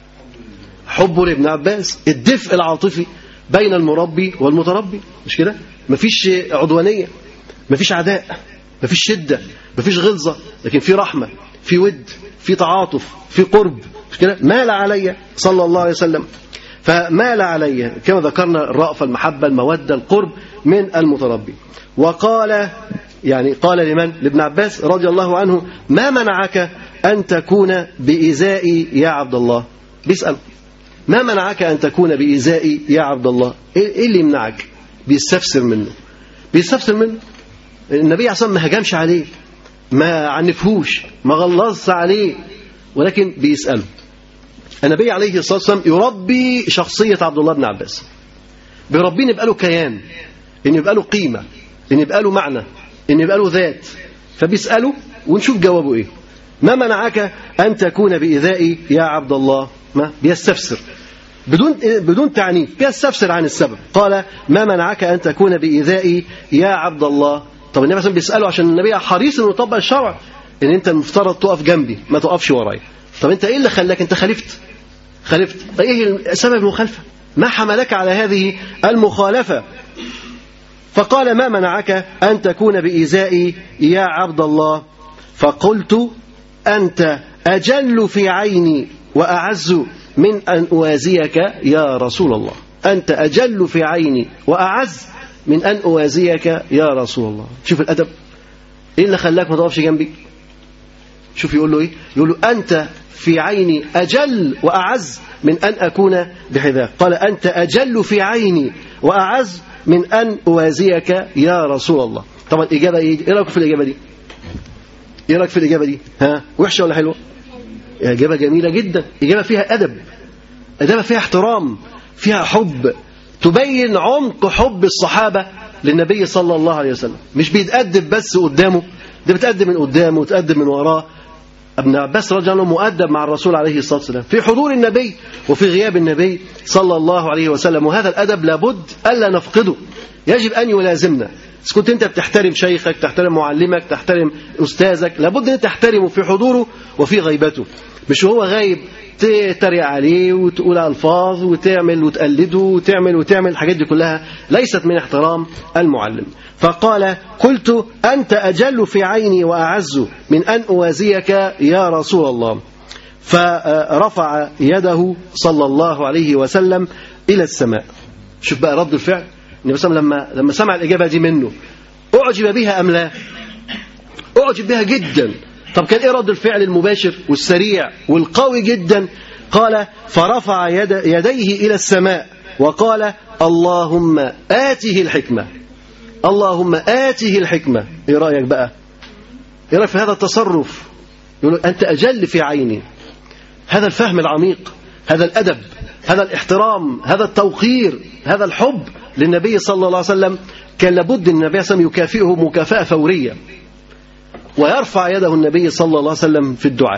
حبه لابن عباس الدفء العاطفي بين المربي والمتربي مش كده مفيش عدوانيه مفيش عداء مفيش شده مفيش غلظه لكن في رحمه في ود في تعاطف في قرب مش كده مال علي صلى الله عليه وسلم فمال علي كما ذكرنا الرأفة المحبة المودة القرب من المتربي وقال يعني قال لمن لابن عباس رضي الله عنه ما منعك أن تكون بإزائي يا عبد الله بيسأل ما منعك أن تكون بإزائي يا عبد الله إيه اللي يمنعك بيستفسر منه بيستفسر منه النبي عصام ما هجمش عليه ما عنفهوش ما غلظش عليه ولكن بيسأله النبي عليه الصلاة والسلام يربي شخصية عبد الله بن عباس بيربيه ان يبقى له كيان ان يبقى له قيمة ان يبقى له معنى ان يبقى له ذات فبيسأله ونشوف جوابه ايه ما منعك أن تكون بإذائي يا عبد الله ما بيستفسر بدون بدون تعنيف بيستفسر عن السبب قال ما منعك أن تكون بإذائي يا عبد الله طب النبي مثلا بيسأله عشان النبي حريص انه يطبق الشرع ان انت المفترض تقف جنبي ما تقفش ورايا طب انت ايه اللي خلاك انت خالفت خالفت طب ايه سبب المخالفه ما حملك على هذه المخالفه فقال ما منعك ان تكون بايذائي يا عبد الله فقلت انت اجل في عيني واعز من ان اوازيك يا رسول الله انت اجل في عيني واعز من ان اوازيك يا رسول الله شوف الادب ايه اللي خلاك ما تقفش جنبي شوف يقول له ايه يقول له انت في عيني اجل واعز من ان اكون بحذاك قال انت اجل في عيني واعز من ان اوازيك يا رسول الله طبعا الاجابه ايه ايه رايك في الاجابه دي ايه رايك في الاجابه دي ها وحشه ولا حلوه اجابه جميله جدا اجابه فيها ادب اجابه فيها احترام فيها حب تبين عمق حب الصحابه للنبي صلى الله عليه وسلم مش بيتأدب بس قدامه ده بتقدم من قدامه وتقدم من وراه ابن عباس رضي الله عنه مؤدب مع الرسول عليه الصلاه والسلام في حضور النبي وفي غياب النبي صلى الله عليه وسلم وهذا الادب لابد الا نفقده يجب أن يلازمنا إذا كنت أنت بتحترم شيخك تحترم معلمك تحترم أستاذك لابد أن تحترمه في حضوره وفي غيبته مش هو غايب تتريق عليه وتقول ألفاظ وتعمل وتقلده وتعمل وتعمل الحاجات دي كلها ليست من احترام المعلم فقال قلت أنت أجل في عيني وأعز من أن أوازيك يا رسول الله فرفع يده صلى الله عليه وسلم إلى السماء شوف بقى رد الفعل النبي صلى الله عليه وسلم لما لما سمع الإجابة دي منه أعجب بها أم لا أعجب بها جدا طب كان إيه رد الفعل المباشر والسريع والقوي جدا قال فرفع يد يديه إلى السماء وقال اللهم آته الحكمة اللهم آته الحكمة إيه رأيك بقى إيه رأيك في هذا التصرف يقول أنت أجل في عيني هذا الفهم العميق هذا الأدب هذا الاحترام هذا التوقير هذا الحب للنبي صلى الله عليه وسلم كان لابد أن النبي صلى الله عليه وسلم يكافئه مكافأة فورية ويرفع يده النبي صلى الله عليه وسلم في الدعاء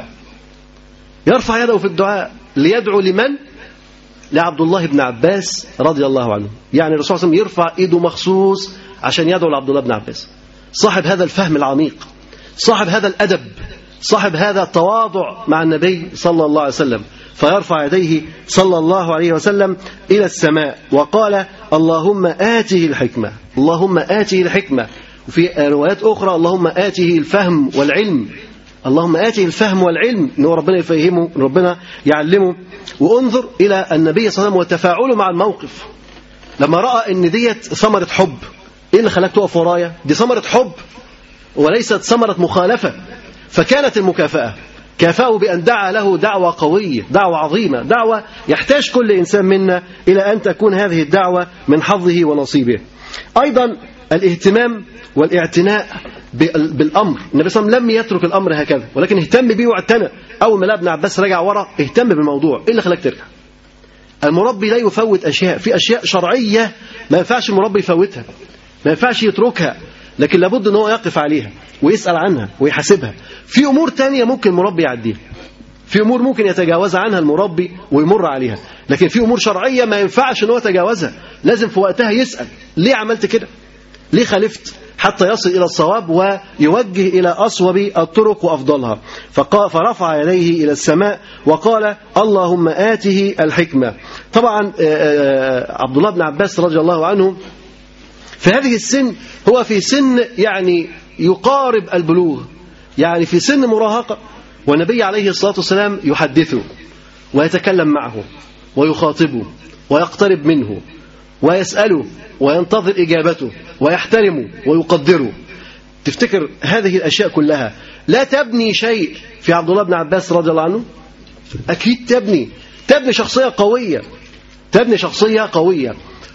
يرفع يده في الدعاء ليدعو لمن؟ لعبد الله بن عباس رضي الله عنه يعني الرسول صلى الله عليه وسلم يرفع ايده مخصوص عشان يدعو لعبد الله بن عباس صاحب هذا الفهم العميق صاحب هذا الأدب صاحب هذا التواضع مع النبي صلى الله عليه وسلم فيرفع يديه صلى الله عليه وسلم إلى السماء وقال اللهم آته الحكمة اللهم آته الحكمة وفي روايات أخرى اللهم آته الفهم والعلم اللهم آته الفهم والعلم إن ربنا يفهمه ربنا يعلمه وانظر إلى النبي صلى الله عليه وسلم وتفاعله مع الموقف لما رأى إن ديت ثمرة حب إيه اللي خلاك تقف ورايا دي ثمرة حب وليست ثمرة مخالفة فكانت المكافأة كافأه بأن دعا له دعوة قوية دعوة عظيمة دعوة يحتاج كل إنسان منا إلى أن تكون هذه الدعوة من حظه ونصيبه أيضا الاهتمام والاعتناء بالأمر النبي صلى الله عليه وسلم لم يترك الأمر هكذا ولكن اهتم به واعتنى أول ما ابن عباس رجع ورا اهتم بالموضوع إيه اللي خلاك ترجع المربي لا يفوت أشياء في أشياء شرعية ما ينفعش المربي يفوتها ما ينفعش يتركها لكن لابد ان هو يقف عليها ويسأل عنها ويحاسبها في أمور تانية ممكن المربي يعديها في أمور ممكن يتجاوز عنها المربي ويمر عليها لكن في أمور شرعية ما ينفعش ان هو يتجاوزها لازم في وقتها يسأل ليه عملت كده ليه خالفت حتى يصل إلى الصواب ويوجه إلى أصوب الطرق وأفضلها فرفع يديه إلى السماء وقال اللهم آته الحكمة طبعا عبد الله بن عباس رضي الله عنه في هذه السن هو في سن يعني يقارب البلوغ يعني في سن مراهقة والنبي عليه الصلاة والسلام يحدثه ويتكلم معه ويخاطبه ويقترب منه ويسأله وينتظر إجابته ويحترمه ويقدره تفتكر هذه الأشياء كلها لا تبني شيء في عبد الله بن عباس رضي الله عنه أكيد تبني تبني شخصية قوية تبني شخصية قوية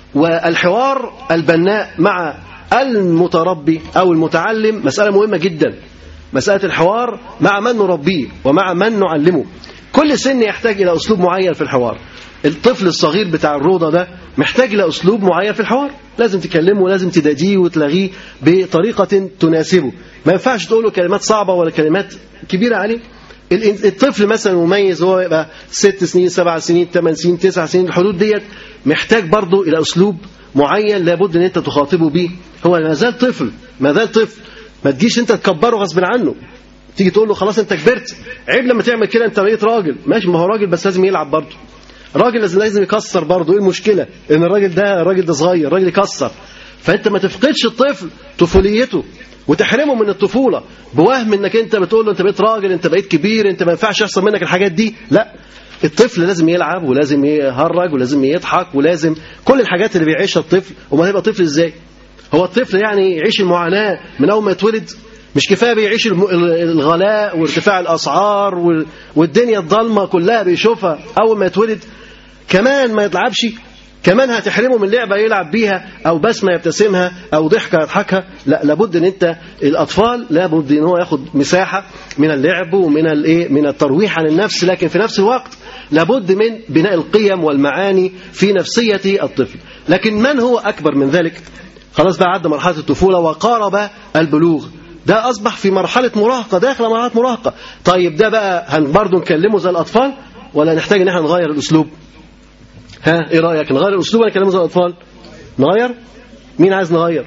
والحوار البناء مع المتربي أو المتعلم مسألة مهمة جدا مسألة الحوار مع من نربيه ومع من نعلمه كل سن يحتاج إلى أسلوب معين في الحوار الطفل الصغير بتاع الروضة ده محتاج إلى أسلوب معين في الحوار لازم تكلمه لازم تداديه وتلغيه بطريقة تناسبه ما ينفعش تقول له كلمات صعبة ولا كلمات كبيرة عليه الطفل مثلا مميز هو يبقى ست سنين سبع سنين ثمان سنين تسع سنين الحدود ديت محتاج برضه إلى أسلوب معين لابد ان انت تخاطبه بيه هو ما زال طفل ما زال طفل ما تجيش انت تكبره غصب عنه تيجي تقول له خلاص انت كبرت عيب لما تعمل كده انت بقيت راجل ماشي ما هو راجل بس لازم يلعب برضه راجل لازم لازم يكسر برضه ايه المشكله ان الراجل ده الراجل ده صغير الراجل يكسر فانت ما تفقدش الطفل طفوليته وتحرمه من الطفوله بوهم انك انت بتقول له انت بقيت راجل انت بقيت كبير انت ما ينفعش يحصل منك الحاجات دي لا الطفل لازم يلعب ولازم يهرج ولازم يضحك ولازم كل الحاجات اللي بيعيشها الطفل وما هيبقى طفل ازاي هو الطفل يعني يعيش المعاناة من أول ما يتولد مش كفاية بيعيش الغلاء وارتفاع الأسعار والدنيا الضلمة كلها بيشوفها أول ما يتولد كمان ما يلعبش كمان هتحرمه من لعبة يلعب بيها أو بسمة يبتسمها أو ضحكة يضحكها لا لابد أن أنت الأطفال لابد أن هو ياخد مساحة من اللعب ومن الايه من الترويح عن النفس لكن في نفس الوقت لابد من بناء القيم والمعاني في نفسية الطفل لكن من هو أكبر من ذلك خلاص بقى عدى مرحلة الطفولة وقارب البلوغ ده أصبح في مرحلة مراهقة داخل مرحلة مراهقة طيب ده بقى هن برضه نكلمه زي الأطفال ولا نحتاج ان احنا نغير الأسلوب ها ايه رأيك نغير الأسلوب ولا نكلمه زي الأطفال نغير مين عايز نغير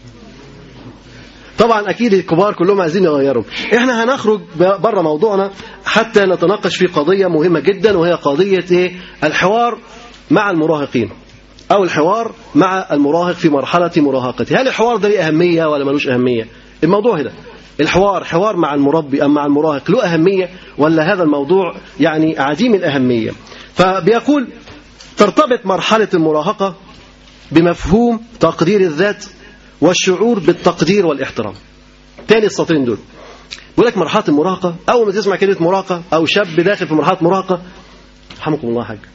طبعا اكيد الكبار كلهم عايزين يغيروا احنا هنخرج بره موضوعنا حتى نتناقش في قضيه مهمه جدا وهي قضيه ايه الحوار مع المراهقين او الحوار مع المراهق في مرحله مراهقته هل الحوار ده ليه اهميه ولا ملوش اهميه الموضوع هنا الحوار حوار مع المربي أم مع المراهق له أهمية ولا هذا الموضوع يعني عديم الأهمية فبيقول ترتبط مرحلة المراهقة بمفهوم تقدير الذات والشعور بالتقدير والاحترام تاني السطرين دول بيقول لك مرحلة المراهقة أول ما تسمع كلمة مراهقة أو شاب داخل في مرحلة مراهقة رحمكم الله حاج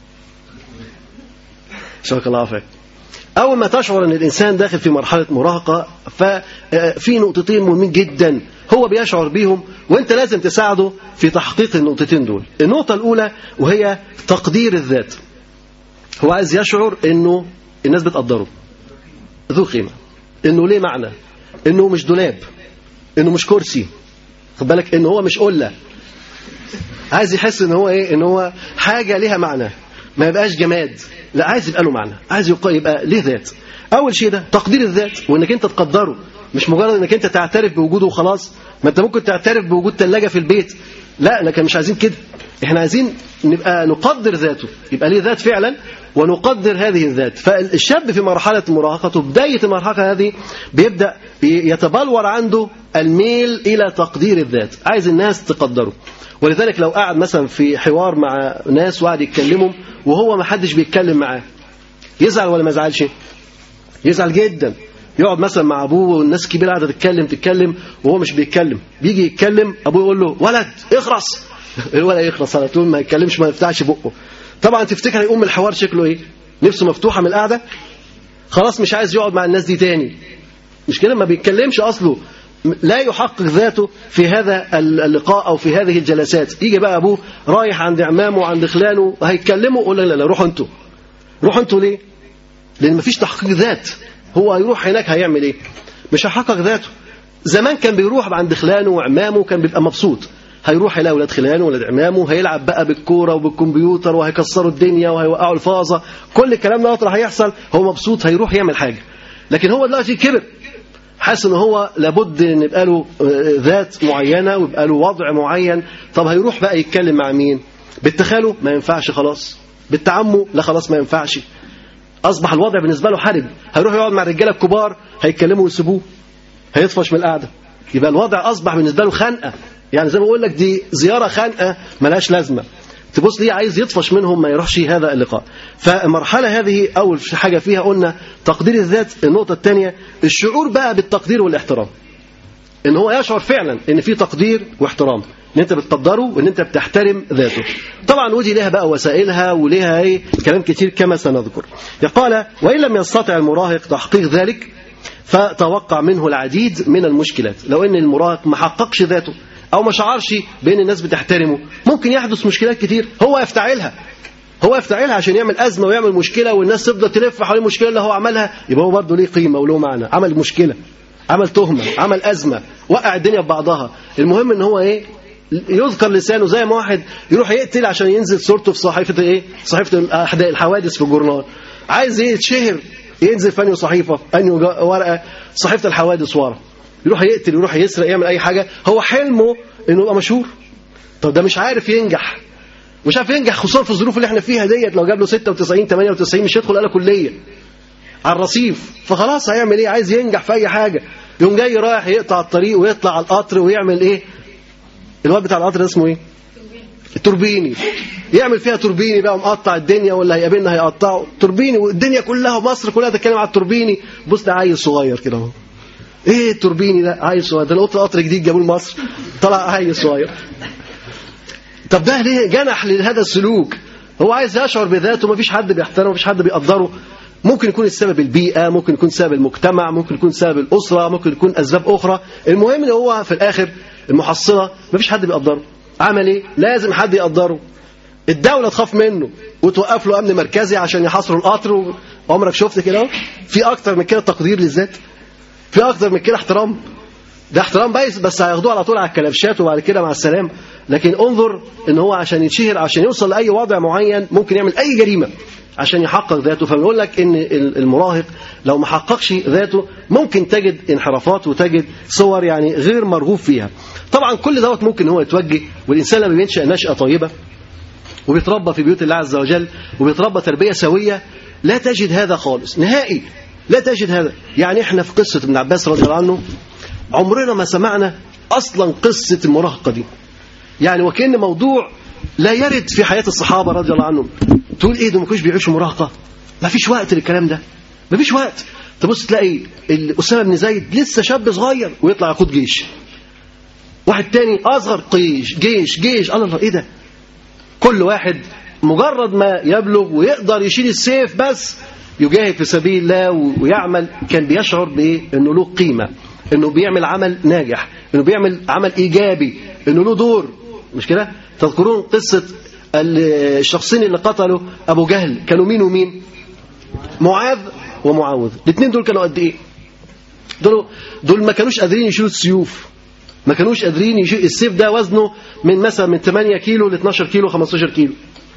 شكرا الله عافيك أول ما تشعر أن الإنسان داخل في مرحلة مراهقة ففي نقطتين مهمين جدا هو بيشعر بيهم وأنت لازم تساعده في تحقيق النقطتين دول النقطة الأولى وهي تقدير الذات هو عايز يشعر أنه الناس بتقدره ذو قيمة أنه ليه معنى أنه مش دولاب أنه مش كرسي خد بالك أنه هو مش قلة عايز يحس ان هو ايه ان هو حاجه ليها معنى ما يبقاش جماد لا عايز يبقى له معنى عايز يبقى, يبقى ليه ذات اول شيء ده تقدير الذات وانك انت تقدره مش مجرد انك انت تعترف بوجوده وخلاص ما انت ممكن تعترف بوجود ثلاجه في البيت لا لكن مش عايزين كده احنا عايزين نبقى نقدر ذاته يبقى ليه ذات فعلا ونقدر هذه الذات فالشاب في مرحلة مراهقته بداية المرحلة هذه بيبدأ يتبلور عنده الميل إلى تقدير الذات عايز الناس تقدره ولذلك لو قعد مثلا في حوار مع ناس وقعد يتكلموا وهو ما حدش بيتكلم معاه يزعل ولا ما يزعلش يزعل جدا يقعد مثلا مع ابوه والناس الكبيره قاعده تتكلم تتكلم وهو مش بيتكلم بيجي يتكلم ابوه يقول له ولد اخرس الولد يخلص على طول ما يتكلمش ما يفتحش بقه طبعا تفتكر هيقوم الحوار شكله ايه نفسه مفتوحه من القعده خلاص مش عايز يقعد مع الناس دي تاني مش كده ما بيتكلمش اصله لا يحقق ذاته في هذا اللقاء او في هذه الجلسات يجي بقى ابوه رايح عند عمامه وعند خلانه هيتكلموا يقول لا لا لا روحوا انتوا روحوا انتوا ليه لان مفيش تحقيق ذات هو هيروح هناك هيعمل ايه مش هيحقق ذاته زمان كان بيروح عند خلانه وعمامه كان بيبقى مبسوط هيروح يلاقي ولاد خلانه ولاد عمامه هيلعب بقى بالكوره وبالكمبيوتر وهيكسروا الدنيا وهيوقعوا الفازه كل الكلام ده هيحصل هو مبسوط هيروح يعمل حاجه لكن هو دلوقتي كبر حاسس ان هو لابد ان يبقى له ذات معينه ويبقى له وضع معين طب هيروح بقى يتكلم مع مين بالتخاله ما ينفعش خلاص بالتعمه لا خلاص ما ينفعش اصبح الوضع بالنسبه له حرج هيروح يقعد مع الرجاله الكبار هيتكلموا ويسيبوه هيطفش من القعده يبقى الوضع اصبح بالنسبه له خنقه يعني زي ما بقول لك دي زياره خنقه ملهاش لازمه تبص ليه عايز يطفش منهم ما يروحش هذا اللقاء فالمرحله هذه اول حاجه فيها قلنا تقدير الذات النقطه الثانيه الشعور بقى بالتقدير والاحترام ان هو يشعر فعلا ان في تقدير واحترام ان انت بتقدره وان انت بتحترم ذاته طبعا ودي لها بقى وسائلها ولها ايه كلام كتير كما سنذكر قال وان لم يستطع المراهق تحقيق ذلك فتوقع منه العديد من المشكلات لو ان المراهق ما حققش ذاته او ما شعرش بان الناس بتحترمه ممكن يحدث مشكلات كتير هو يفتعلها هو يفتعلها عشان يعمل ازمه ويعمل مشكله والناس تفضل تلف حوالين المشكله اللي هو عملها يبقى هو برضه ليه قيمه وله معنى عمل مشكله عمل تهمه عمل ازمه وقع الدنيا في بعضها المهم ان هو ايه يذكر لسانه زي ما واحد يروح يقتل عشان ينزل صورته في صحيفه ايه صحيفه الحوادث في الجورنال عايز ايه يتشهر ينزل في انهي صحيفه انهي ورقه صحيفه الحوادث ورا يروح يقتل يروح يسرق يعمل اي حاجه هو حلمه انه يبقى مشهور طب ده مش عارف ينجح مش عارف ينجح خصوصا في الظروف اللي احنا فيها ديت لو جاب له 96 98 مش هيدخل آلة كليه على الرصيف فخلاص هيعمل ايه عايز ينجح في اي حاجه يوم جاي رايح يقطع الطريق ويطلع على القطر ويعمل ايه الواد بتاع القطر ده اسمه ايه التوربيني يعمل فيها توربيني بقى ومقطع الدنيا ولا هيقابلنا هيقطعه توربيني والدنيا كلها مصر كلها تتكلم على التوربيني بص ده عيل صغير كده اهو ايه التوربيني ده عيل صغير ده القطر قطر جديد جابوه لمصر طلع عيل صغير طب ده ليه جنح لهذا السلوك هو عايز يشعر بذاته مفيش حد بيحترمه مفيش حد بيقدره ممكن يكون السبب البيئة ممكن يكون سبب المجتمع ممكن يكون سبب الأسرة ممكن يكون أسباب أخرى المهم ان هو في الآخر المحصلة مفيش حد بيقدره عمل ايه لازم حد يقدره الدولة تخاف منه وتوقف له أمن مركزي عشان يحاصروا القطر عمرك شفت كده في أكتر من كده تقدير للذات في أكتر من كده احترام ده احترام بايس بس هياخدوه على طول على الكلبشات وبعد كده مع السلام لكن انظر ان هو عشان يتشهر عشان يوصل لاي وضع معين ممكن يعمل اي جريمه عشان يحقق ذاته فبنقول لك ان المراهق لو ما حققش ذاته ممكن تجد انحرافات وتجد صور يعني غير مرغوب فيها طبعا كل دوت ممكن هو يتوجه والانسان لما بينشا نشاه طيبه وبيتربى في بيوت الله عز وجل وبيتربى تربيه سويه لا تجد هذا خالص نهائي لا تجد هذا يعني احنا في قصه ابن عباس رضي الله عنه عمرنا ما سمعنا اصلا قصه المراهقه دي يعني وكان موضوع لا يرد في حياه الصحابه رضي الله عنهم تقول ايه ده ما كانوش بيعيشوا مراهقه ما فيش وقت للكلام ده ما فيش وقت تبص تلاقي اسامه بن زيد لسه شاب صغير ويطلع يقود جيش واحد تاني اصغر جيش جيش جيش الله الله ايه ده كل واحد مجرد ما يبلغ ويقدر يشيل السيف بس يجاهد في سبيل الله ويعمل كان بيشعر بايه انه له قيمه انه بيعمل عمل ناجح انه بيعمل عمل ايجابي انه له دور مش كده تذكرون قصه الشخصين اللي قتلوا ابو جهل كانوا مين ومين معاذ ومعاوذ الاثنين دول كانوا قد ايه دول دول ما كانوش قادرين يشيلوا السيوف ما كانوش قادرين يشيلوا السيف ده وزنه من مثلا من 8 كيلو ل 12 كيلو 15 كيلو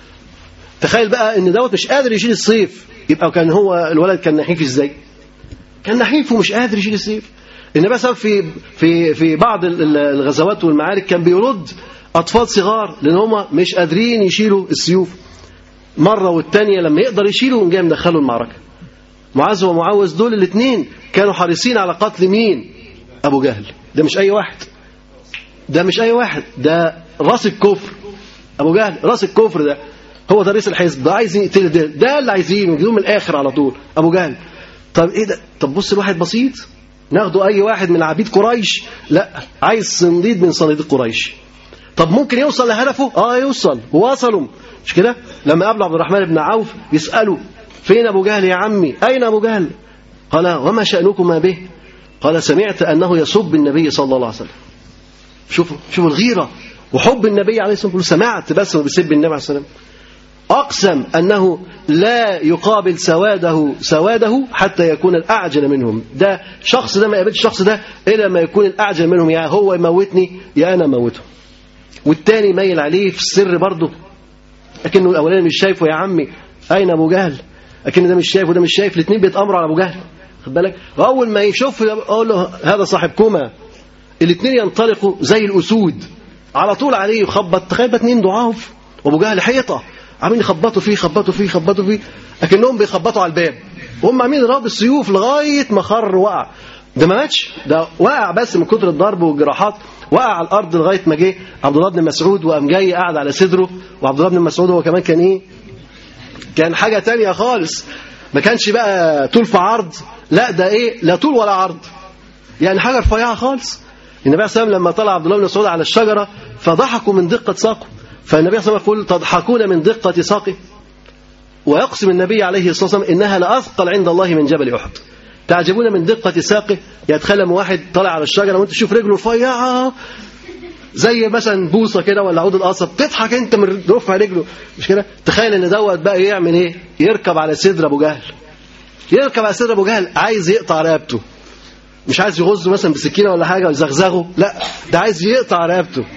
تخيل بقى ان دوت مش قادر يشيل السيف يبقى كان هو الولد كان نحيف ازاي كان نحيف ومش قادر يشيل السيف النبي صلى في في في بعض الغزوات والمعارك كان بيرد اطفال صغار لان هم مش قادرين يشيلوا السيوف مره والثانيه لما يقدر يشيلوا جاي مدخله المعركه معاذ ومعوذ دول الاثنين كانوا حريصين على قتل مين ابو جهل ده مش اي واحد ده مش اي واحد ده راس الكفر ابو جهل راس الكفر ده هو ده رئيس الحزب ده عايز يقتل ده ده اللي عايزينه يجيبوه من الاخر على طول ابو جهل طب ايه ده طب بص الواحد بسيط ناخده اي واحد من عبيد قريش لا عايز صنديد من صناديق قريش طب ممكن يوصل لهدفه اه يوصل ووصلوا مش كده لما قابل عبد الرحمن بن عوف يساله فين ابو جهل يا عمي اين ابو جهل قال وما شانكما به قال سمعت انه يسب النبي صلى الله عليه وسلم شوفوا شوفوا الغيره وحب النبي عليه الصلاه والسلام سمعت بس انه بيسب النبي عليه الصلاه والسلام أقسم أنه لا يقابل سواده سواده حتى يكون الأعجل منهم ده شخص ده ما يقابلش الشخص ده إلا ما يكون الأعجل منهم يا هو يموتني يا أنا موته والتاني ميل عليه في السر برضه لكنه الأولاني مش شايفه يا عمي أين أبو جهل لكن ده مش شايف وده مش شايف الاثنين بيتأمروا على أبو جهل خد بالك وأول ما يشوف يقول له هذا صاحبكما الاثنين ينطلقوا زي الأسود على طول عليه يخبط تخيل بقى اثنين ضعاف وأبو جهل حيطة عاملين يخبطوا فيه يخبطوا فيه يخبطوا فيه اكنهم بيخبطوا على الباب وهم عاملين يضربوا السيوف لغايه ما خر وقع ده ما ماتش ده وقع بس من كتر الضرب والجراحات وقع على الارض لغايه ما جه عبد الله بن مسعود وقام جاي قاعد على صدره وعبد الله بن مسعود هو كمان كان ايه كان حاجه تانية خالص ما كانش بقى طول في عرض لا ده ايه لا طول ولا عرض يعني حاجه رفيعه خالص النبي عليه الصلاه لما طلع عبد الله بن مسعود على الشجره فضحكوا من دقه ساقه فالنبي صلى الله عليه وسلم يقول تضحكون من دقة ساقه ويقسم النبي عليه الصلاة والسلام إنها لأثقل عند الله من جبل أحد تعجبون من دقة ساقه يتخلم واحد طالع على الشجرة وانت تشوف رجله رفيعة زي مثلا بوصة كده ولا عود القصب تضحك انت من رفع رجله مش كده تخيل ان دوت بقى يعمل ايه يركب على صدر ابو جهل يركب على صدر ابو جهل عايز يقطع رقبته مش عايز يغزه مثلا بسكينه ولا حاجه ويزغزغه لا ده عايز يقطع رقبته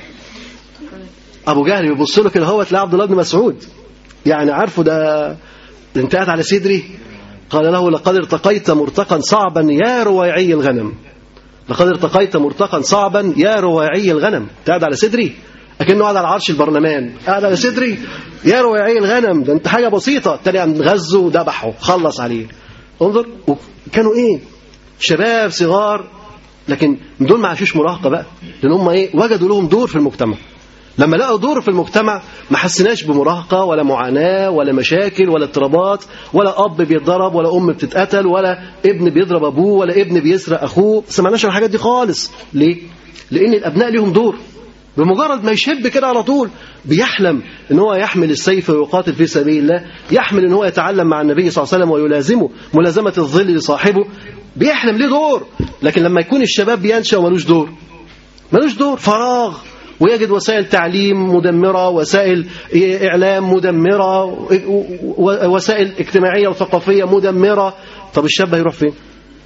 ابو جهل يبص له كده هو تلاقي عبد الله بن مسعود يعني عارفه ده انت قاعد على صدري قال له لقد ارتقيت مرتقا صعبا يا رويعي الغنم لقد ارتقيت مرتقا صعبا يا رويعي الغنم انت قاعد على صدري اكنه قاعد على عرش البرلمان قاعد على صدري يا رويعي الغنم ده انت حاجه بسيطه التاني قام غزه وذبحه خلص عليه انظر كانوا ايه شباب صغار لكن دول ما عاشوش مراهقه بقى لان هم ايه وجدوا لهم دور في المجتمع لما لقوا دور في المجتمع ما حسناش بمراهقة ولا معاناة ولا مشاكل ولا اضطرابات ولا أب بيتضرب ولا أم بتتقتل ولا ابن بيضرب أبوه ولا ابن بيسرق أخوه ما سمعناش عن الحاجات دي خالص ليه؟ لأن الأبناء ليهم دور بمجرد ما يشب كده على طول بيحلم ان هو يحمل السيف ويقاتل في سبيل الله يحمل ان هو يتعلم مع النبي صلى الله عليه وسلم ويلازمه ملازمه الظل لصاحبه بيحلم ليه دور لكن لما يكون الشباب بينشا وملوش دور ملوش دور فراغ ويجد وسائل تعليم مدمرة وسائل إعلام مدمرة وسائل اجتماعية وثقافية مدمرة طب الشاب هيروح فين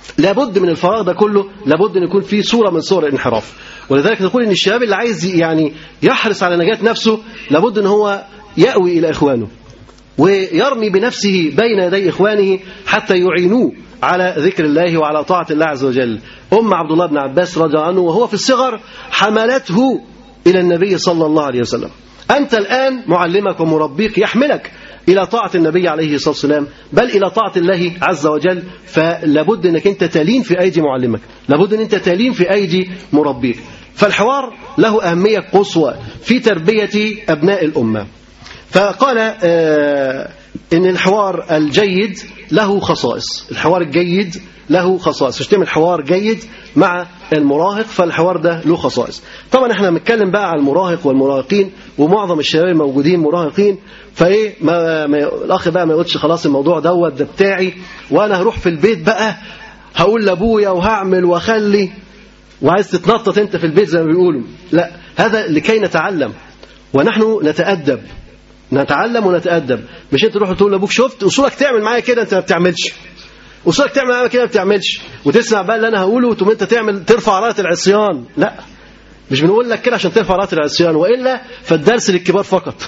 لابد من الفراغ ده كله لابد ان يكون فيه صوره من صور الانحراف ولذلك نقول ان الشباب اللي عايز يعني يحرص على نجاه نفسه لابد ان هو ياوي الى اخوانه ويرمي بنفسه بين يدي إخوانه حتى يعينوه على ذكر الله وعلى طاعة الله عز وجل أم عبد الله بن عباس رضي عنه وهو في الصغر حملته إلى النبي صلى الله عليه وسلم أنت الآن معلمك ومربيك يحملك إلى طاعة النبي عليه الصلاة والسلام بل إلى طاعة الله عز وجل فلابد أنك أنت تلين في أيدي معلمك لابد أن أنت تلين في أيدي مربيك فالحوار له أهمية قصوى في تربية أبناء الأمة فقال آه، ان الحوار الجيد له خصائص الحوار الجيد له خصائص عشان تعمل حوار جيد مع المراهق فالحوار ده له خصائص طبعا احنا بنتكلم بقى على المراهق والمراهقين ومعظم الشباب الموجودين مراهقين فايه ما, ما الاخ بقى ما يقولش خلاص الموضوع دوت ده بتاعي وانا هروح في البيت بقى هقول لابويا وهعمل واخلي وعايز تتنطط انت في البيت زي ما بيقولوا لا هذا لكي نتعلم ونحن نتأدب نتعلم ونتأدب مش انت تروح تقول لابوك شفت اصولك تعمل معايا كده انت ما بتعملش اصولك تعمل معايا كده ما بتعملش وتسمع بقى اللي انا هقوله وتقوم انت تعمل ترفع رايه العصيان لا مش بنقول لك كده عشان ترفع رايه العصيان والا فالدرس للكبار فقط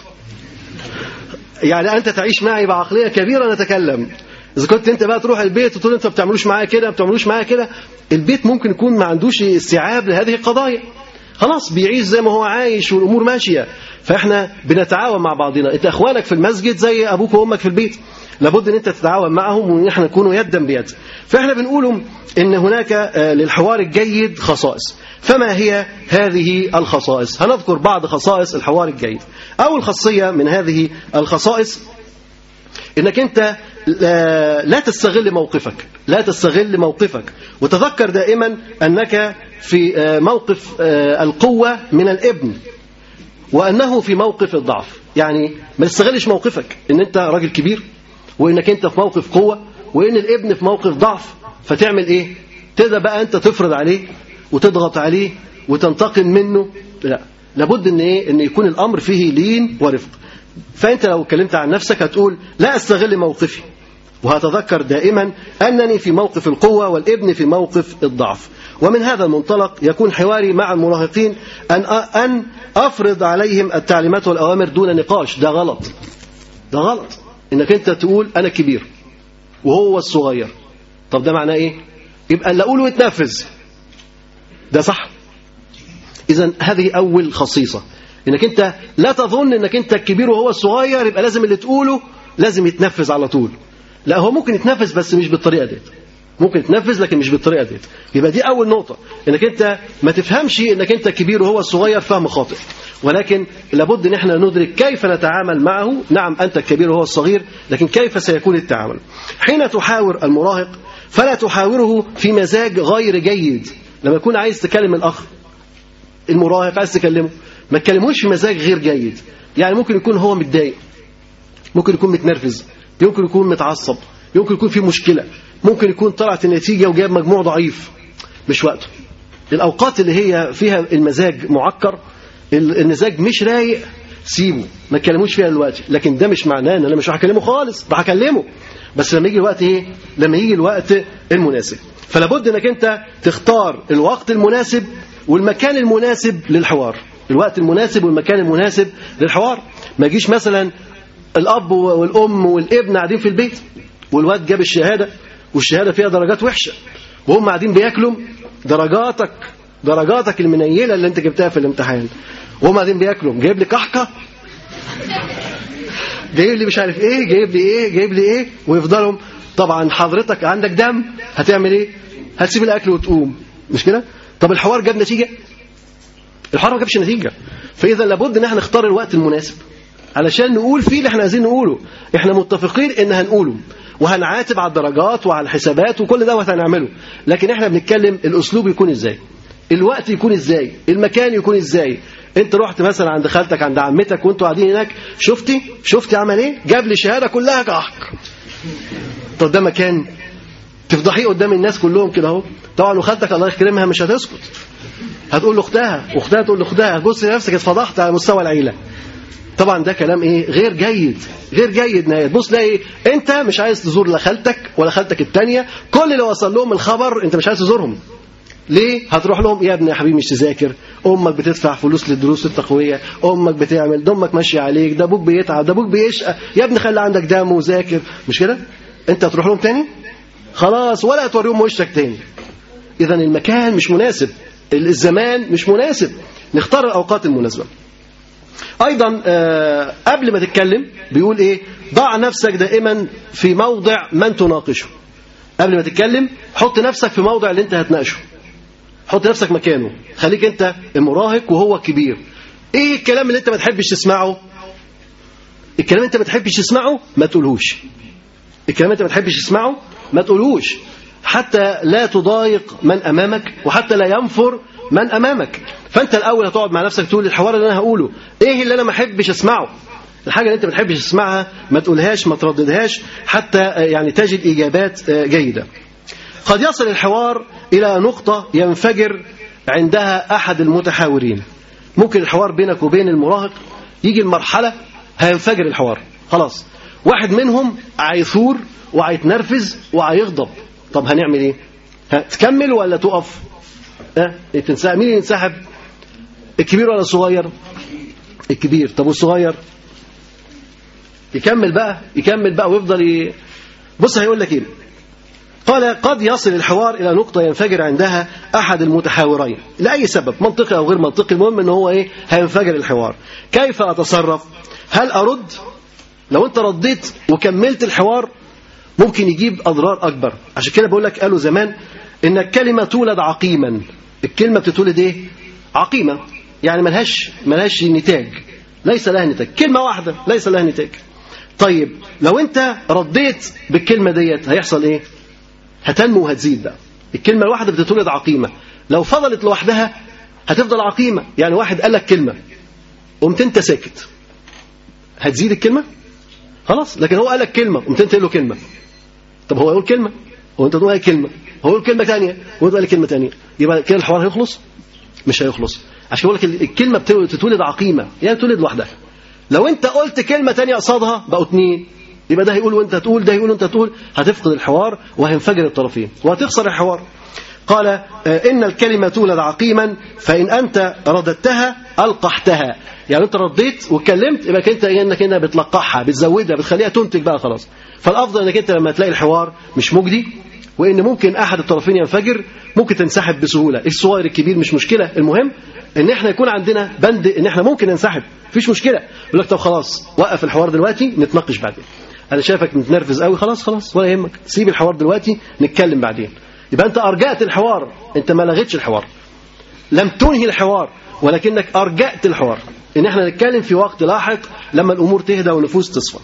يعني انت تعيش معي بعقليه كبيره نتكلم اذا كنت انت بقى تروح البيت وتقول انت ما بتعملوش معايا كده ما بتعملوش معايا كده البيت ممكن يكون ما عندوش استيعاب لهذه القضايا خلاص بيعيش زي ما هو عايش والامور ماشيه فاحنا بنتعاون مع بعضنا انت اخوانك في المسجد زي ابوك وامك في البيت لابد ان انت تتعاون معهم وان احنا نكونوا يدا بيد فاحنا بنقول ان هناك آه، للحوار الجيد خصائص فما هي هذه الخصائص هنذكر بعض خصائص الحوار الجيد اول خاصيه من هذه الخصائص انك انت لا تستغل موقفك لا تستغل موقفك وتذكر دائما انك في آه، موقف آه، القوه من الابن وأنه في موقف الضعف يعني ما تستغلش موقفك إن أنت راجل كبير وإنك أنت في موقف قوة وإن الابن في موقف ضعف فتعمل إيه تبدأ بقى أنت تفرض عليه وتضغط عليه وتنتقم منه لا لابد ان ايه ان يكون الامر فيه لين ورفق فانت لو اتكلمت عن نفسك هتقول لا استغل موقفي وهتذكر دائما انني في موقف القوه والابن في موقف الضعف ومن هذا المنطلق يكون حواري مع المراهقين ان ان افرض عليهم التعليمات والاوامر دون نقاش ده غلط ده غلط انك انت تقول انا كبير وهو الصغير طب ده معناه ايه يبقى اللي اقوله يتنفذ ده صح اذا هذه اول خصيصه انك انت لا تظن انك انت الكبير وهو الصغير يبقى لازم اللي تقوله لازم يتنفذ على طول لا هو ممكن يتنفذ بس مش بالطريقه ديت ممكن تنفذ لكن مش بالطريقه ديت يبقى دي اول نقطه انك انت ما تفهمش انك انت الكبير وهو الصغير فهم خاطئ ولكن لابد ان احنا ندرك كيف نتعامل معه نعم انت الكبير وهو الصغير لكن كيف سيكون التعامل حين تحاور المراهق فلا تحاوره في مزاج غير جيد لما يكون عايز تكلم الاخ المراهق عايز تكلمه ما تكلموش في مزاج غير جيد يعني ممكن يكون هو متضايق ممكن يكون متنرفز يمكن يكون متعصب يمكن يكون في مشكلة ممكن يكون طلعت النتيجة وجاب مجموع ضعيف مش وقته الأوقات اللي هي فيها المزاج معكر المزاج مش رايق سيبه ما تكلموش فيها دلوقتي لكن ده مش معناه ان انا مش هكلمه خالص راح اكلمه بس لما يجي الوقت ايه لما يجي الوقت المناسب فلا بد انك انت تختار الوقت المناسب والمكان المناسب للحوار الوقت المناسب والمكان المناسب للحوار ما يجيش مثلا الاب والام والابن قاعدين في البيت والواد جاب الشهاده والشهاده فيها درجات وحشه وهم قاعدين بياكلوا درجاتك درجاتك المنيله اللي انت جبتها في الامتحان وهم قاعدين بياكلوا جايب لي كحكه جايب لي مش عارف ايه جايب لي ايه جايب لي ايه ويفضلوا طبعا حضرتك عندك دم هتعمل ايه هتسيب الاكل وتقوم مش كده طب الحوار جاب نتيجه الحوار ما جابش نتيجه فاذا لابد ان احنا نختار الوقت المناسب علشان نقول فيه اللي احنا عايزين نقوله احنا متفقين ان هنقوله وهنعاتب على الدرجات وعلى الحسابات وكل ده هنعمله لكن احنا بنتكلم الاسلوب يكون ازاي الوقت يكون ازاي المكان يكون ازاي انت رحت مثلا عند خالتك عند عمتك وانتوا قاعدين هناك شفتي شفتي عمل ايه جاب لي شهاده كلها كحك طب ده مكان تفضحيه قدام الناس كلهم كده اهو طبعا وخالتك الله يكرمها مش هتسكت هتقول لاختها واختها تقول لاختها بص لنفسك اتفضحت على مستوى العيله طبعا ده كلام ايه غير جيد غير جيد نهاية بص لا ايه انت مش عايز تزور لا خالتك ولا خالتك التانية كل اللي وصل لهم الخبر انت مش عايز تزورهم ليه هتروح لهم يا ابني يا حبيبي مش تذاكر امك بتدفع فلوس للدروس التقويه امك بتعمل ده امك ماشيه عليك ده ابوك بيتعب ده ابوك بيشقى يا ابني خلي عندك دم وذاكر مش كده انت هتروح لهم تاني خلاص ولا هتوريهم وشك تاني اذا المكان مش مناسب الزمان مش مناسب نختار الاوقات المناسبه ايضا آه قبل ما تتكلم بيقول ايه ضع نفسك دائما في موضع من تناقشه قبل ما تتكلم حط نفسك في موضع اللي انت هتناقشه حط نفسك مكانه خليك انت المراهق وهو الكبير ايه الكلام اللي انت ما تحبش تسمعه الكلام اللي انت ما تحبش تسمعه ما تقولهوش الكلام اللي انت ما تحبش تسمعه ما تقولهوش حتى لا تضايق من امامك وحتى لا ينفر من امامك فانت الاول هتقعد مع نفسك تقول الحوار اللي انا هقوله ايه اللي انا ما احبش اسمعه الحاجه اللي انت ما تحبش تسمعها ما تقولهاش ما ترددهاش حتى يعني تجد اجابات جيده قد يصل الحوار الى نقطه ينفجر عندها احد المتحاورين ممكن الحوار بينك وبين المراهق يجي المرحله هينفجر الحوار خلاص واحد منهم هيثور وهيتنرفز وهيغضب طب هنعمل ايه تكمل ولا تقف ها تنسحب مين ينسحب الكبير ولا الصغير الكبير طب والصغير يكمل بقى يكمل بقى ويفضل ي... بص هيقول لك ايه قال قد يصل الحوار الى نقطه ينفجر عندها احد المتحاورين لاي سبب منطقي او غير منطقي المهم ان هو ايه هينفجر الحوار كيف اتصرف هل ارد لو انت رديت وكملت الحوار ممكن يجيب اضرار اكبر عشان كده بقول لك قالوا زمان ان الكلمه تولد عقيما الكلمه بتتولد ايه عقيمه يعني ملهاش ملهاش نتاج ليس لها نتاج كلمه واحده ليس لها نتاج طيب لو انت رديت بالكلمه ديت هيحصل ايه هتنمو وهتزيد بقى الكلمه الواحده بتتولد عقيمه لو فضلت لوحدها هتفضل عقيمه يعني واحد قال لك كلمه قمت انت ساكت هتزيد الكلمه خلاص لكن هو قال لك كلمه قمت انت له كلمه طب هو يقول كلمه هو انت تقول اي كلمه هو يقول كلمه ثانيه هو تقول كلمه ثانيه يبقى كده الحوار هيخلص مش هيخلص عشان بقول لك الكلمه بتتولد عقيمه يعني تولد لوحدها لو انت قلت كلمه ثانيه قصادها بقوا اثنين يبقى ده هيقول وانت تقول ده هيقول وانت تقول هتفقد الحوار وهينفجر الطرفين وهتخسر الحوار قال إن الكلمة تولد عقيما فإن أنت رددتها ألقحتها يعني أنت رديت واتكلمت يبقى أنت إنك أنت بتلقحها بتزودها بتخليها تنتج بقى خلاص فالأفضل أنك أنت لما تلاقي الحوار مش مجدي وإن ممكن أحد الطرفين ينفجر ممكن تنسحب بسهولة الصغير الكبير مش مشكلة المهم ان احنا يكون عندنا بند ان احنا ممكن ننسحب مفيش مشكله يقول لك طب خلاص وقف الحوار دلوقتي نتناقش بعدين انا شايفك متنرفز قوي خلاص خلاص ولا يهمك سيب الحوار دلوقتي نتكلم بعدين يبقى انت ارجأت الحوار انت ما لغيتش الحوار لم تنهي الحوار ولكنك ارجأت الحوار ان احنا نتكلم في وقت لاحق لما الامور تهدى والنفوس تصفى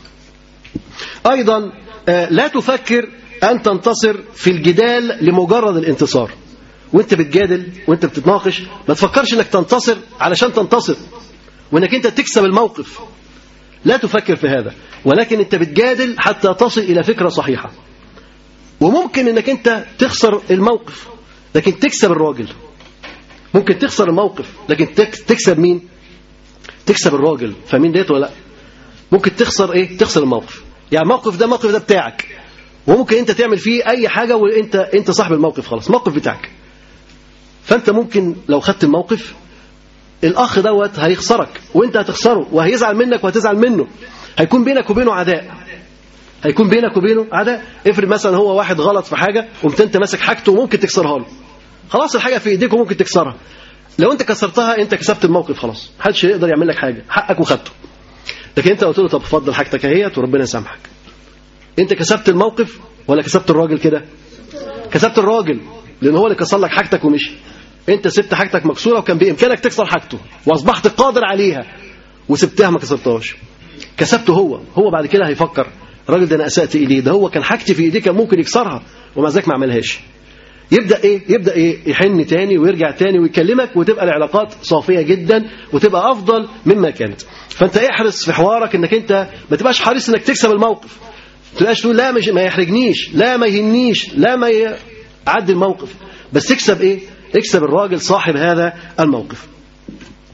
ايضا لا تفكر ان تنتصر في الجدال لمجرد الانتصار وانت بتجادل وانت بتتناقش ما تفكرش انك تنتصر علشان تنتصر وانك انت تكسب الموقف لا تفكر في هذا ولكن انت بتجادل حتى تصل الى فكره صحيحه وممكن انك انت تخسر الموقف لكن تكسب الراجل ممكن تخسر الموقف لكن تكسب مين تكسب الراجل فمين ديت ولا لا ممكن تخسر ايه تخسر الموقف يعني الموقف ده الموقف ده بتاعك وممكن انت تعمل فيه اي حاجه وانت انت صاحب الموقف خلاص الموقف بتاعك فانت ممكن لو خدت الموقف الاخ دوت هيخسرك وانت هتخسره وهيزعل منك وهتزعل منه هيكون بينك وبينه عداء هيكون بينك وبينه عداء افرض مثلا هو واحد غلط في حاجه قمت انت ماسك حاجته وممكن تكسرها له خلاص الحاجه في ايديك وممكن تكسرها لو انت كسرتها انت كسبت الموقف خلاص محدش يقدر يعمل لك حاجه حقك وخدته لكن انت قلت له طب اتفضل حاجتك اهيت وربنا يسامحك انت كسبت الموقف ولا كسبت الراجل كده كسبت الراجل لان هو اللي كسر لك حاجتك ومشي انت سبت حاجتك مكسوره وكان بامكانك تكسر حاجته واصبحت قادر عليها وسبتها ما كسرتهاش كسبته هو هو بعد كده هيفكر الراجل ده انا اسات اليه ده هو كان حاجتي في ايديه كان ممكن يكسرها ومع ذلك ما عملهاش يبدا ايه يبدا ايه يحن تاني ويرجع تاني ويكلمك وتبقى العلاقات صافيه جدا وتبقى افضل مما كانت فانت احرص في حوارك انك انت ما تبقاش حريص انك تكسب الموقف ما تبقاش تقول لا مش ما يحرجنيش لا ما يهنيش لا ما يعدي الموقف بس تكسب ايه اكسب الراجل صاحب هذا الموقف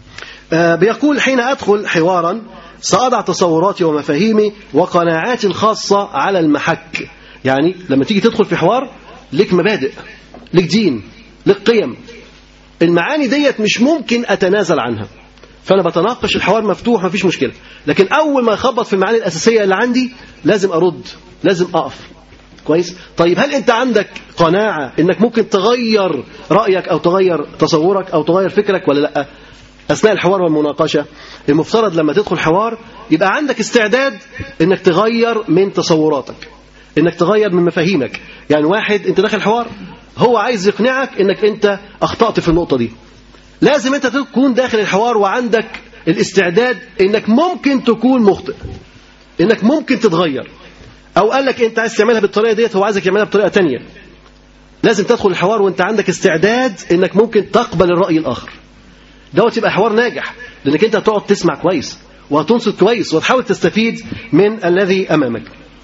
آه، بيقول حين أدخل حوارا سأضع تصوراتي ومفاهيمي وقناعاتي الخاصة على المحك يعني لما تيجي تدخل في حوار لك مبادئ لك دين لك قيم المعاني ديت مش ممكن أتنازل عنها فأنا بتناقش الحوار مفتوح مفيش مشكلة لكن أول ما يخبط في المعاني الأساسية اللي عندي لازم أرد لازم أقف كويس طيب هل أنت عندك قناعة إنك ممكن تغير رأيك أو تغير تصورك أو تغير فكرك ولا لأ أثناء الحوار والمناقشة المفترض لما تدخل حوار يبقى عندك استعداد إنك تغير من تصوراتك إنك تغير من مفاهيمك يعني واحد أنت داخل حوار هو عايز يقنعك إنك أنت أخطأت في النقطة دي لازم أنت تكون داخل الحوار وعندك الاستعداد إنك ممكن تكون مخطئ إنك ممكن تتغير أو قال لك أنت عايز تعملها بالطريقة ديت هو عايزك يعملها بطريقة تانية لازم تدخل الحوار وأنت عندك استعداد إنك ممكن تقبل الرأي الآخر دوت يبقى حوار ناجح لانك انت هتقعد تسمع كويس وهتنصت كويس وتحاول تستفيد من الذي امامك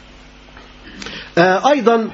آه ايضا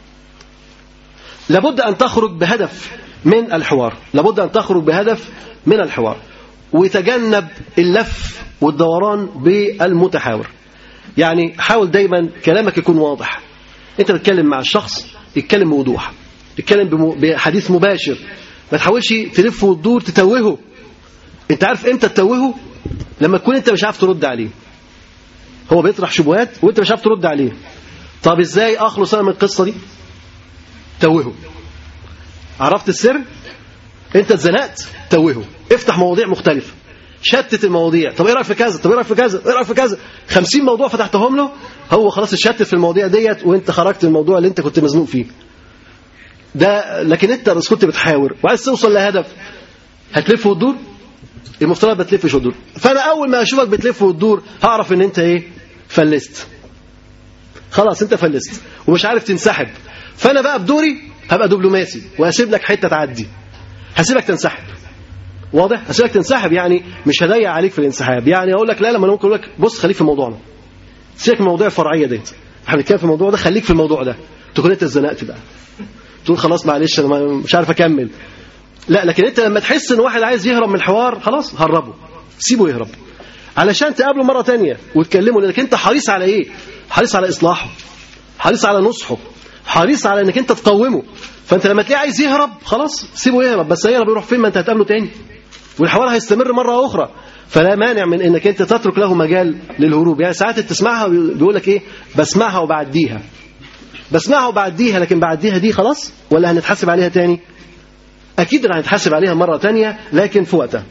لابد ان تخرج بهدف من الحوار لابد ان تخرج بهدف من الحوار وتجنب اللف والدوران بالمتحاور يعني حاول دايما كلامك يكون واضح انت بتتكلم مع الشخص يتكلم بوضوح يتكلم بم- بحديث مباشر ما تحاولش تلف وتدور تتوهه انت عارف امتى تتوهه لما تكون انت مش عارف ترد عليه هو بيطرح شبهات وانت مش عارف ترد عليه طب ازاي اخلص انا من القصه دي توهه عرفت السر انت اتزنقت توهه افتح مواضيع مختلفه شتت المواضيع طب ايه رايك في كذا طب ايه رايك في كذا ايه رايك في كذا 50 موضوع فتحتهم له هو خلاص اتشتت في المواضيع ديت وانت خرجت من الموضوع اللي انت كنت مزنوق فيه ده لكن انت بس كنت بتحاور وعايز توصل لهدف هتلف وتدور المفترض ما تلفش وتدور فانا اول ما اشوفك بتلف وتدور هعرف ان انت ايه فلست خلاص انت فلست ومش عارف تنسحب فانا بقى بدوري هبقى دبلوماسي وهسيب لك حته تعدي هسيبك تنسحب واضح هسيبك تنسحب يعني مش هضيق عليك في الانسحاب يعني اقول لك لا لما انا ممكن اقول لك بص خليك في موضوعنا سيبك من المواضيع الفرعيه ديت احنا بنتكلم في الموضوع ده خليك في الموضوع ده تكون انت اتزنقت بقى تقول خلاص معلش انا ما- مش عارف اكمل لا لكن انت لما تحس ان واحد عايز يهرب من الحوار خلاص هربه سيبه يهرب علشان تقابله مره تانية وتكلمه لانك انت حريص على ايه حريص على اصلاحه حريص على نصحه حريص على انك انت تقومه فانت لما تلاقيه عايز يهرب خلاص سيبه يهرب بس هيهرب يروح فين ما انت هتقابله تاني والحوار هيستمر مره اخرى فلا مانع من انك انت تترك له مجال للهروب يعني ساعات تسمعها بيقول لك ايه بسمعها وبعديها بسمعها وبعديها لكن بعديها دي خلاص ولا هنتحاسب عليها تاني أكيد هنتحاسب عليها مرة تانية لكن في وقتها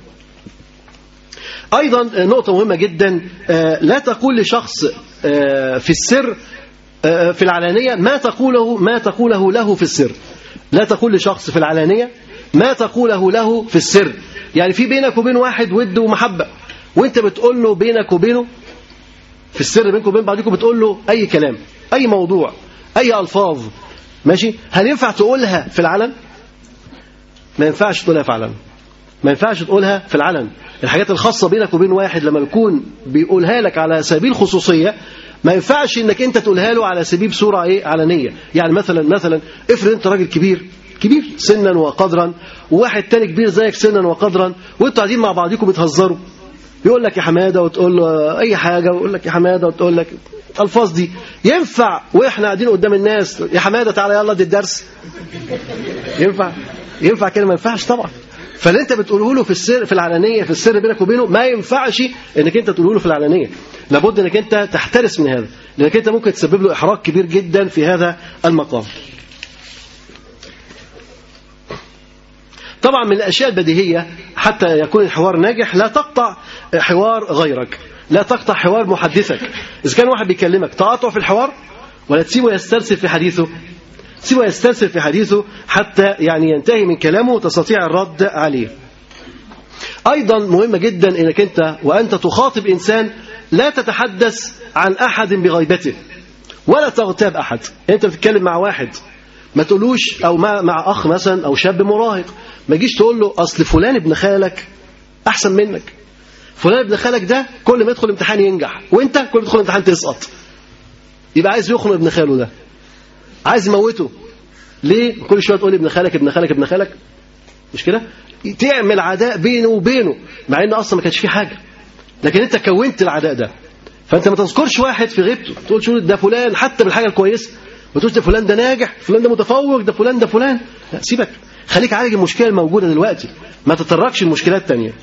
أيضا نقطة مهمة جدا آه، لا تقول لشخص آه، في السر آه، في العلانية ما تقوله ما تقوله له في السر لا تقول لشخص في العلانية ما تقوله له في السر يعني في بينك وبين واحد ود ومحبة وانت بتقول له بينك وبينه في السر بينكم وبين بعضكم بتقول له أي كلام أي موضوع أي ألفاظ ماشي هل ينفع تقولها في العلن ما ينفعش تقولها في العلن ما ينفعش تقولها في العلن الحاجات الخاصة بينك وبين واحد لما بيكون بيقولها لك على سبيل خصوصية ما ينفعش انك انت تقولها له على سبيل صورة ايه علنية يعني مثلا مثلا افرض انت راجل كبير كبير سنا وقدرا وواحد تاني كبير زيك سنا وقدرا وانتوا قاعدين مع بعضكم بتهزروا يقول لك يا حماده وتقول له اي حاجه ويقول لك يا حماده وتقول لك الفاظ دي ينفع واحنا قاعدين قدام الناس يا حماده تعالى يلا دي الدرس ينفع ينفع كده ما ينفعش طبعا فاللي انت بتقوله له في السر في العلانيه في السر بينك وبينه ما ينفعش انك انت تقوله له في العلانيه لابد انك انت تحترس من هذا لانك انت ممكن تسبب له احراج كبير جدا في هذا المقام طبعا من الاشياء البديهيه حتى يكون الحوار ناجح لا تقطع حوار غيرك لا تقطع حوار محدثك اذا كان واحد بيكلمك تقاطعه في الحوار ولا تسيبه يسترسل في حديثه سيبه يسترسل في حديثه حتى يعني ينتهي من كلامه وتستطيع الرد عليه أيضا مهم جدا أنك أنت وأنت تخاطب إنسان لا تتحدث عن أحد بغيبته ولا تغتاب أحد أنت بتتكلم مع واحد ما تقولوش أو مع, مع أخ مثلا أو شاب مراهق ما تجيش تقول له أصل فلان ابن خالك أحسن منك فلان ابن خالك ده كل ما يدخل امتحان ينجح وانت كل ما تدخل امتحان تسقط يبقى عايز يخنق ابن خاله ده عايز يموته ليه كل شويه تقول ابن خالك ابن خالك ابن خالك مش كده تعمل عداء بينه وبينه مع ان اصلا ما كانش فيه حاجه لكن انت كونت العداء ده فانت ما تذكرش واحد في غيبته تقول شو ده فلان حتى بالحاجه الكويسه ما تقولش ده فلان ده ناجح فلان ده متفوق ده فلان ده فلان لا سيبك خليك عالج المشكله الموجوده دلوقتي ما تتركش المشكلات الثانيه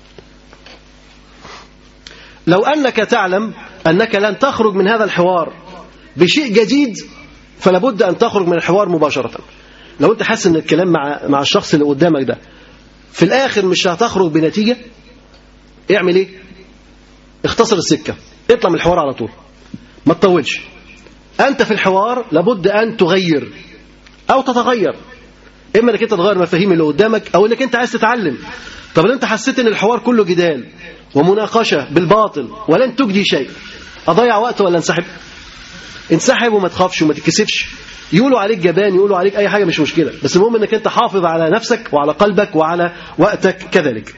لو انك تعلم انك لن تخرج من هذا الحوار بشيء جديد فلا بد ان تخرج من الحوار مباشره لو انت حاسس ان الكلام مع مع الشخص اللي قدامك ده في الاخر مش هتخرج بنتيجه اعمل ايه اختصر السكه اطلع من الحوار على طول ما تطولش انت في الحوار لابد ان تغير او تتغير اما انك انت تغير مفاهيم اللي قدامك او انك انت عايز تتعلم طب لو انت حسيت ان الحوار كله جدال ومناقشه بالباطل ولن تجدي شيء اضيع وقت ولا انسحب انسحب وما تخافش وما تتكسفش يقولوا عليك جبان يقولوا عليك اي حاجه مش مشكله بس المهم انك انت حافظ على نفسك وعلى قلبك وعلى وقتك كذلك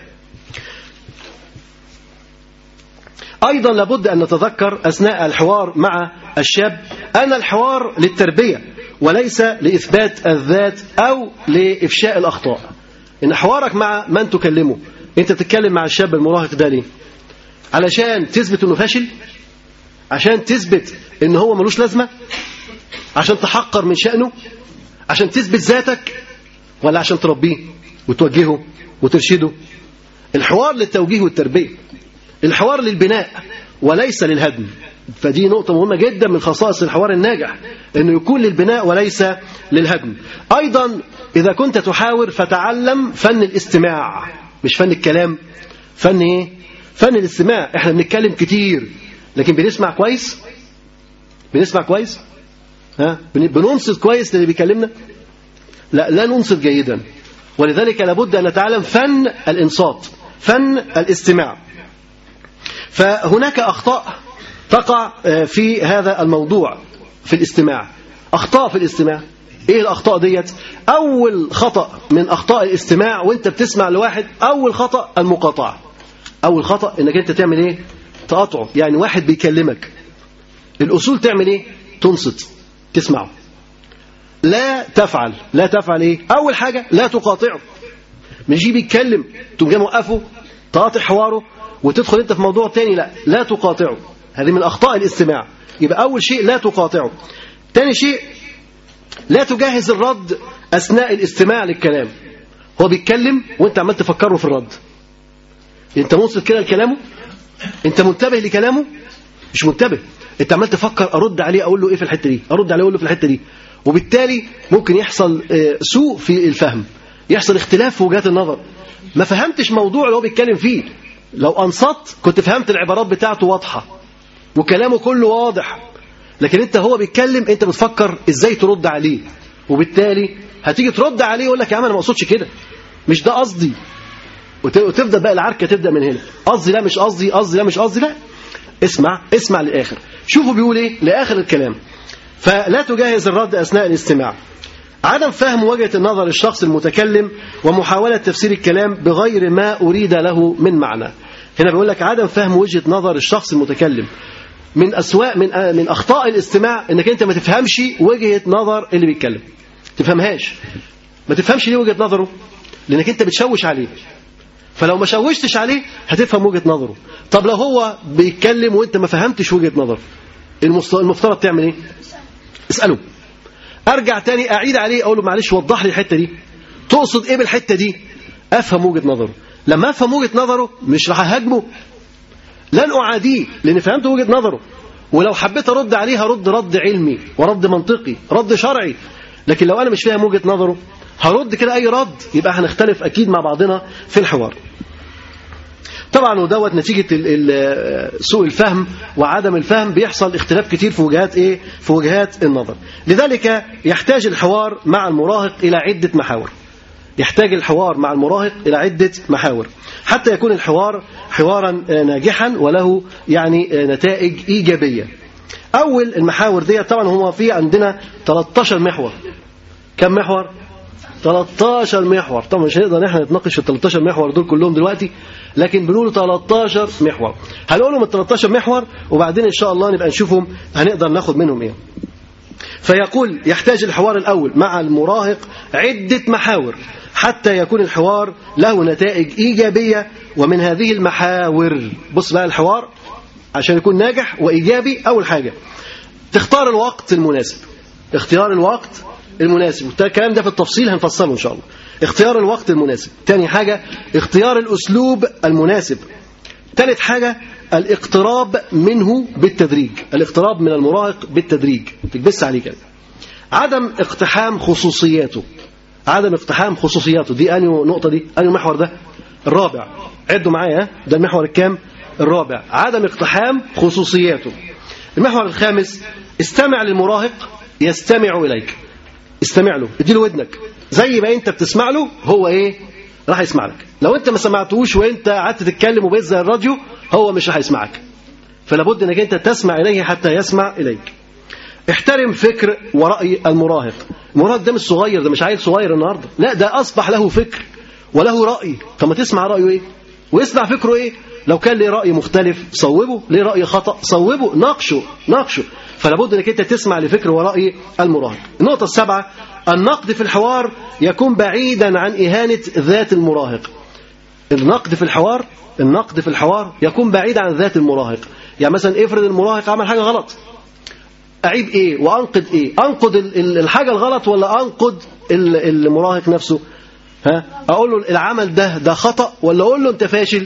ايضا لابد ان نتذكر اثناء الحوار مع الشاب ان الحوار للتربيه وليس لاثبات الذات او لافشاء الاخطاء ان حوارك مع من تكلمه انت بتتكلم مع الشاب المراهق ده ليه علشان تثبت انه فاشل عشان تثبت ان هو ملوش لازمه عشان تحقر من شأنه عشان تثبت ذاتك ولا عشان تربيه وتوجهه وترشده الحوار للتوجيه والتربية الحوار للبناء وليس للهدم فدي نقطة مهمة جدا من خصائص الحوار الناجح انه يكون للبناء وليس للهدم ايضا اذا كنت تحاور فتعلم فن الاستماع مش فن الكلام فن ايه فن الاستماع احنا بنتكلم كتير لكن بنسمع كويس بنسمع كويس ها بننصت كويس للي بيكلمنا لا لا ننصت جيدا ولذلك لابد ان نتعلم فن الانصات فن الاستماع فهناك اخطاء تقع في هذا الموضوع في الاستماع اخطاء في الاستماع ايه الاخطاء ديت اول خطا من اخطاء الاستماع وانت بتسمع لواحد اول خطا المقاطعه اول خطا انك انت تعمل ايه تقاطعه يعني واحد بيكلمك الاصول تعمل ايه تنصت تسمعه لا تفعل لا تفعل ايه اول حاجه لا تقاطعه مش يجي بيتكلم تقوم جاي موقفه تقاطع حواره وتدخل انت في موضوع تاني لا لا تقاطعه هذه من اخطاء الاستماع يبقى اول شيء لا تقاطعه تاني شيء لا تجهز الرد اثناء الاستماع للكلام هو بيتكلم وانت عمال تفكره في الرد انت منصت كده لكلامه انت منتبه لكلامه مش منتبه انت عمال تفكر ارد عليه اقول له ايه في الحته دي ارد عليه اقول له في الحته دي وبالتالي ممكن يحصل سوء في الفهم يحصل اختلاف في وجهات النظر ما فهمتش موضوع اللي هو بيتكلم فيه لو انصت كنت فهمت العبارات بتاعته واضحه وكلامه كله واضح لكن انت هو بيتكلم انت بتفكر ازاي ترد عليه وبالتالي هتيجي ترد عليه يقول لك يا عم انا ما اقصدش كده مش ده قصدي وتبدا بقى العركه تبدا من هنا قصدي لا مش قصدي قصدي لا مش قصدي لا اسمع اسمع للاخر شوفوا بيقول ايه لاخر الكلام فلا تجهز الرد اثناء الاستماع عدم فهم وجهه النظر الشخص المتكلم ومحاوله تفسير الكلام بغير ما اريد له من معنى هنا بيقول لك عدم فهم وجهه نظر الشخص المتكلم من اسواء من من اخطاء الاستماع انك انت ما تفهمش وجهه نظر اللي بيتكلم تفهمهاش ما تفهمش ليه وجهه نظره لانك انت بتشوش عليه فلو ما شوشتش عليه هتفهم وجهه نظره طب لو هو بيتكلم وانت ما فهمتش وجهه نظره المفترض تعمل ايه اساله ارجع تاني اعيد عليه اقول له معلش وضح لي الحته دي تقصد ايه بالحته دي افهم وجهه نظره لما افهم وجهه نظره مش راح اهاجمه لن اعاديه لان فهمت وجهه نظره ولو حبيت ارد عليه هرد رد علمي ورد منطقي رد شرعي لكن لو انا مش فاهم وجهه نظره هرد كده اي رد يبقى هنختلف اكيد مع بعضنا في الحوار طبعا ودوت نتيجه سوء الفهم وعدم الفهم بيحصل اختلاف كتير في وجهات ايه في وجهات النظر لذلك يحتاج الحوار مع المراهق الى عده محاور يحتاج الحوار مع المراهق الى عده محاور حتى يكون الحوار حوارا ناجحا وله يعني نتائج ايجابيه اول المحاور دي طبعا هو في عندنا 13 محور كم محور 13 محور طبعا مش هنقدر احنا نتناقش في ال 13 محور دول كلهم دلوقتي لكن بنقول 13 محور هنقولهم ال 13 محور وبعدين ان شاء الله نبقى نشوفهم هنقدر ناخد منهم ايه فيقول يحتاج الحوار الاول مع المراهق عده محاور حتى يكون الحوار له نتائج إيجابية ومن هذه المحاور بص بقى الحوار عشان يكون ناجح وإيجابي أول حاجة تختار الوقت المناسب اختيار الوقت المناسب الكلام ده في التفصيل هنفصله إن شاء الله اختيار الوقت المناسب تاني حاجة اختيار الأسلوب المناسب ثالث حاجة الاقتراب منه بالتدريج الاقتراب من المراهق بالتدريج تكبس عليه كده عدم اقتحام خصوصياته عدم اقتحام خصوصياته دي أنهي نقطة دي أنهي محور ده الرابع عدوا معايا ده المحور الكام الرابع عدم اقتحام خصوصياته المحور الخامس استمع للمراهق يستمع إليك استمع له اديله ودنك زي ما انت بتسمع له هو ايه راح يسمع لك لو انت ما سمعتوش وانت قعدت تتكلم وبقيت زي الراديو هو مش راح يسمعك فلا بد انك انت تسمع اليه حتى يسمع اليك احترم فكر ورأي المراهق المراهق ده مش صغير ده مش عيل صغير النهارده لا ده اصبح له فكر وله رأي طب ما تسمع رأيه ايه ويسمع فكره ايه لو كان ليه رأي مختلف صوبه ليه رأي خطأ صوبه ناقشه ناقشه فلا بد انك انت تسمع لفكر ورأي المراهق النقطة السابعة النقد في الحوار يكون بعيدا عن إهانة ذات المراهق النقد في الحوار النقد في الحوار يكون بعيد عن ذات المراهق يعني مثلا افرض المراهق عمل حاجة غلط أعيب إيه وأنقد إيه أنقد الحاجة الغلط ولا أنقد المراهق نفسه ها أقول له العمل ده ده خطأ ولا أقول له أنت فاشل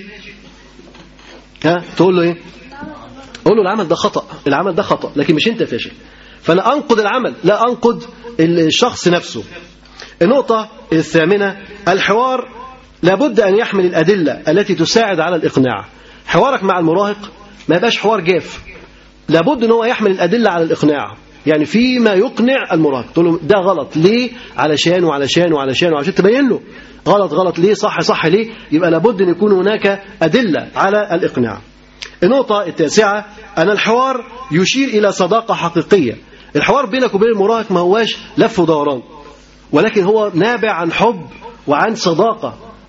ها تقول له إيه أقول له العمل ده خطأ العمل ده خطأ لكن مش أنت فاشل فأنا أنقد العمل لا أنقد الشخص نفسه النقطة الثامنة الحوار لابد أن يحمل الأدلة التي تساعد على الإقناع حوارك مع المراهق ما يبقاش حوار جاف لابد أن هو يحمل الأدلة على الإقناع يعني فيما يقنع المراهق تقول له ده غلط ليه علشان وعلشان وعلشان وعشان تبين له غلط غلط ليه صح صح ليه يبقى لابد أن يكون هناك أدلة على الإقناع النقطة التاسعة أن الحوار يشير إلى صداقة حقيقية الحوار بينك وبين المراهق ما هواش لف ودوران ولكن هو نابع عن حب وعن صداقة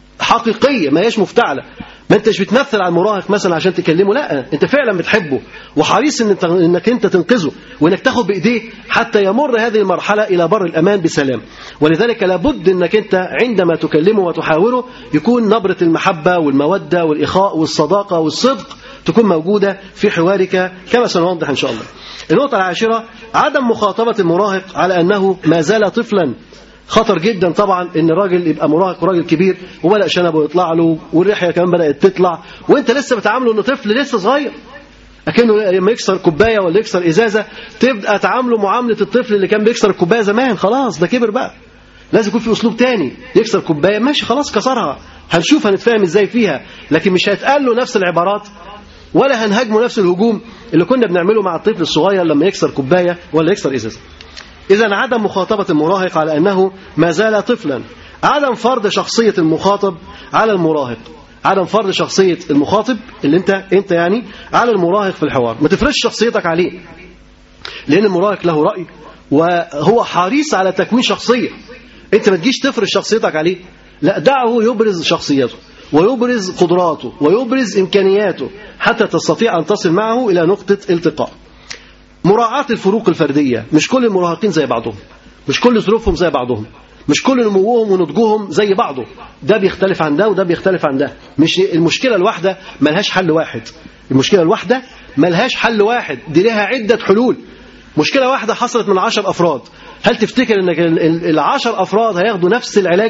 حقيقية ما هيش مفتعلة ما انتش بتمثل على المراهق مثلا عشان تكلمه لا انت فعلا بتحبه وحريص ان انك انت تنقذه وانك تاخد بايديه حتى يمر هذه المرحله الى بر الامان بسلام ولذلك لابد انك انت عندما تكلمه وتحاوره يكون نبره المحبه والموده والاخاء والصداقه والصدق تكون موجوده في حوارك كما سنوضح ان شاء الله النقطه العاشره عدم مخاطبه المراهق على انه ما زال طفلا خطر جدا طبعا ان راجل يبقى مراهق وراجل كبير وبدا شنبه يطلع له والريحه كمان بدات تطلع وانت لسه بتعامله انه طفل لسه صغير اكنه لما يكسر كوبايه ولا يكسر ازازه تبدا تعامله معامله الطفل اللي كان بيكسر الكوبايه زمان خلاص ده كبر بقى لازم يكون في اسلوب تاني يكسر كوبايه ماشي خلاص كسرها هنشوف هنتفاهم ازاي فيها لكن مش هيتقال له نفس العبارات ولا هنهاجمه نفس الهجوم اللي كنا بنعمله مع الطفل الصغير لما يكسر كوبايه ولا يكسر ازازه إذا عدم مخاطبة المراهق على أنه ما زال طفلا عدم فرض شخصية المخاطب على المراهق عدم فرض شخصية المخاطب اللي انت انت يعني على المراهق في الحوار ما تفرضش شخصيتك عليه لأن المراهق له رأي وهو حريص على تكوين شخصية انت ما تجيش تفرض شخصيتك عليه لا دعه يبرز شخصيته ويبرز قدراته ويبرز إمكانياته حتى تستطيع أن تصل معه إلى نقطة التقاء مراعاة الفروق الفردية مش كل المراهقين زي بعضهم مش كل ظروفهم زي بعضهم مش كل نموهم ونضجهم زي بعضه ده بيختلف عن ده وده بيختلف عن ده مش المشكلة الواحدة ملهاش حل واحد المشكلة الواحدة ملهاش حل واحد دي لها عدة حلول مشكلة واحدة حصلت من عشر أفراد هل تفتكر انك العشر أفراد هياخدوا نفس العلاج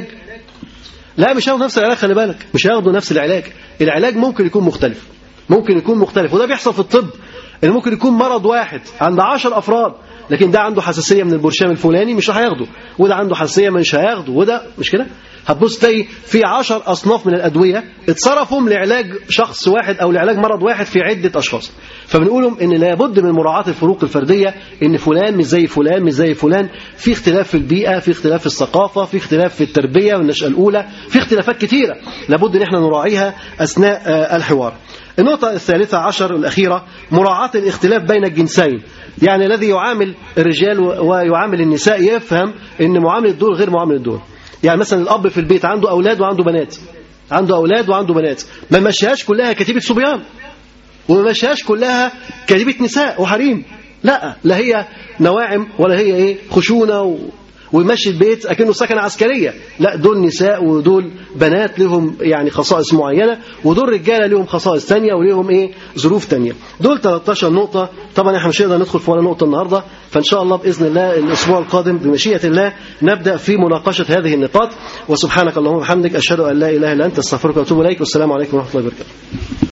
لا مش هياخدوا نفس العلاج خلي بالك مش هياخدوا نفس العلاج العلاج ممكن يكون مختلف ممكن يكون مختلف وده بيحصل في الطب ان ممكن يكون مرض واحد عند 10 افراد لكن ده عنده حساسيه من البرشام الفلاني مش هياخده وده عنده حساسيه مش هياخده وده مش كده هتبص تلاقي في 10 اصناف من الادويه اتصرفوا لعلاج شخص واحد او لعلاج مرض واحد في عده اشخاص فبنقولهم ان لابد من مراعاه الفروق الفرديه ان فلان مش زي فلان مش زي فلان في اختلاف في البيئه في اختلاف في الثقافه في اختلاف في التربيه والنشاه الاولى في اختلافات كثيره لابد ان احنا نراعيها اثناء الحوار النقطة الثالثة عشر الأخيرة مراعاة الاختلاف بين الجنسين يعني الذي يعامل الرجال ويعامل النساء يفهم أن معاملة دول غير معاملة دول يعني مثلا الأب في البيت عنده أولاد وعنده بنات عنده أولاد وعنده بنات ما مشيهاش كلها كتيبة صبيان وما مشيهاش كلها كتيبة نساء وحريم لا لا هي نواعم ولا هي ايه خشونة و... ويمشي البيت اكنه سكن عسكريه لا دول نساء ودول بنات لهم يعني خصائص معينه ودول رجاله لهم خصائص ثانيه ولهم ايه ظروف ثانيه دول 13 نقطه طبعا احنا مش هنقدر ندخل في ولا نقطه النهارده فان شاء الله باذن الله الاسبوع القادم بمشيئه الله نبدا في مناقشه هذه النقاط وسبحانك اللهم وبحمدك اشهد ان لا اله الا انت استغفرك واتوب اليك والسلام عليكم ورحمه الله وبركاته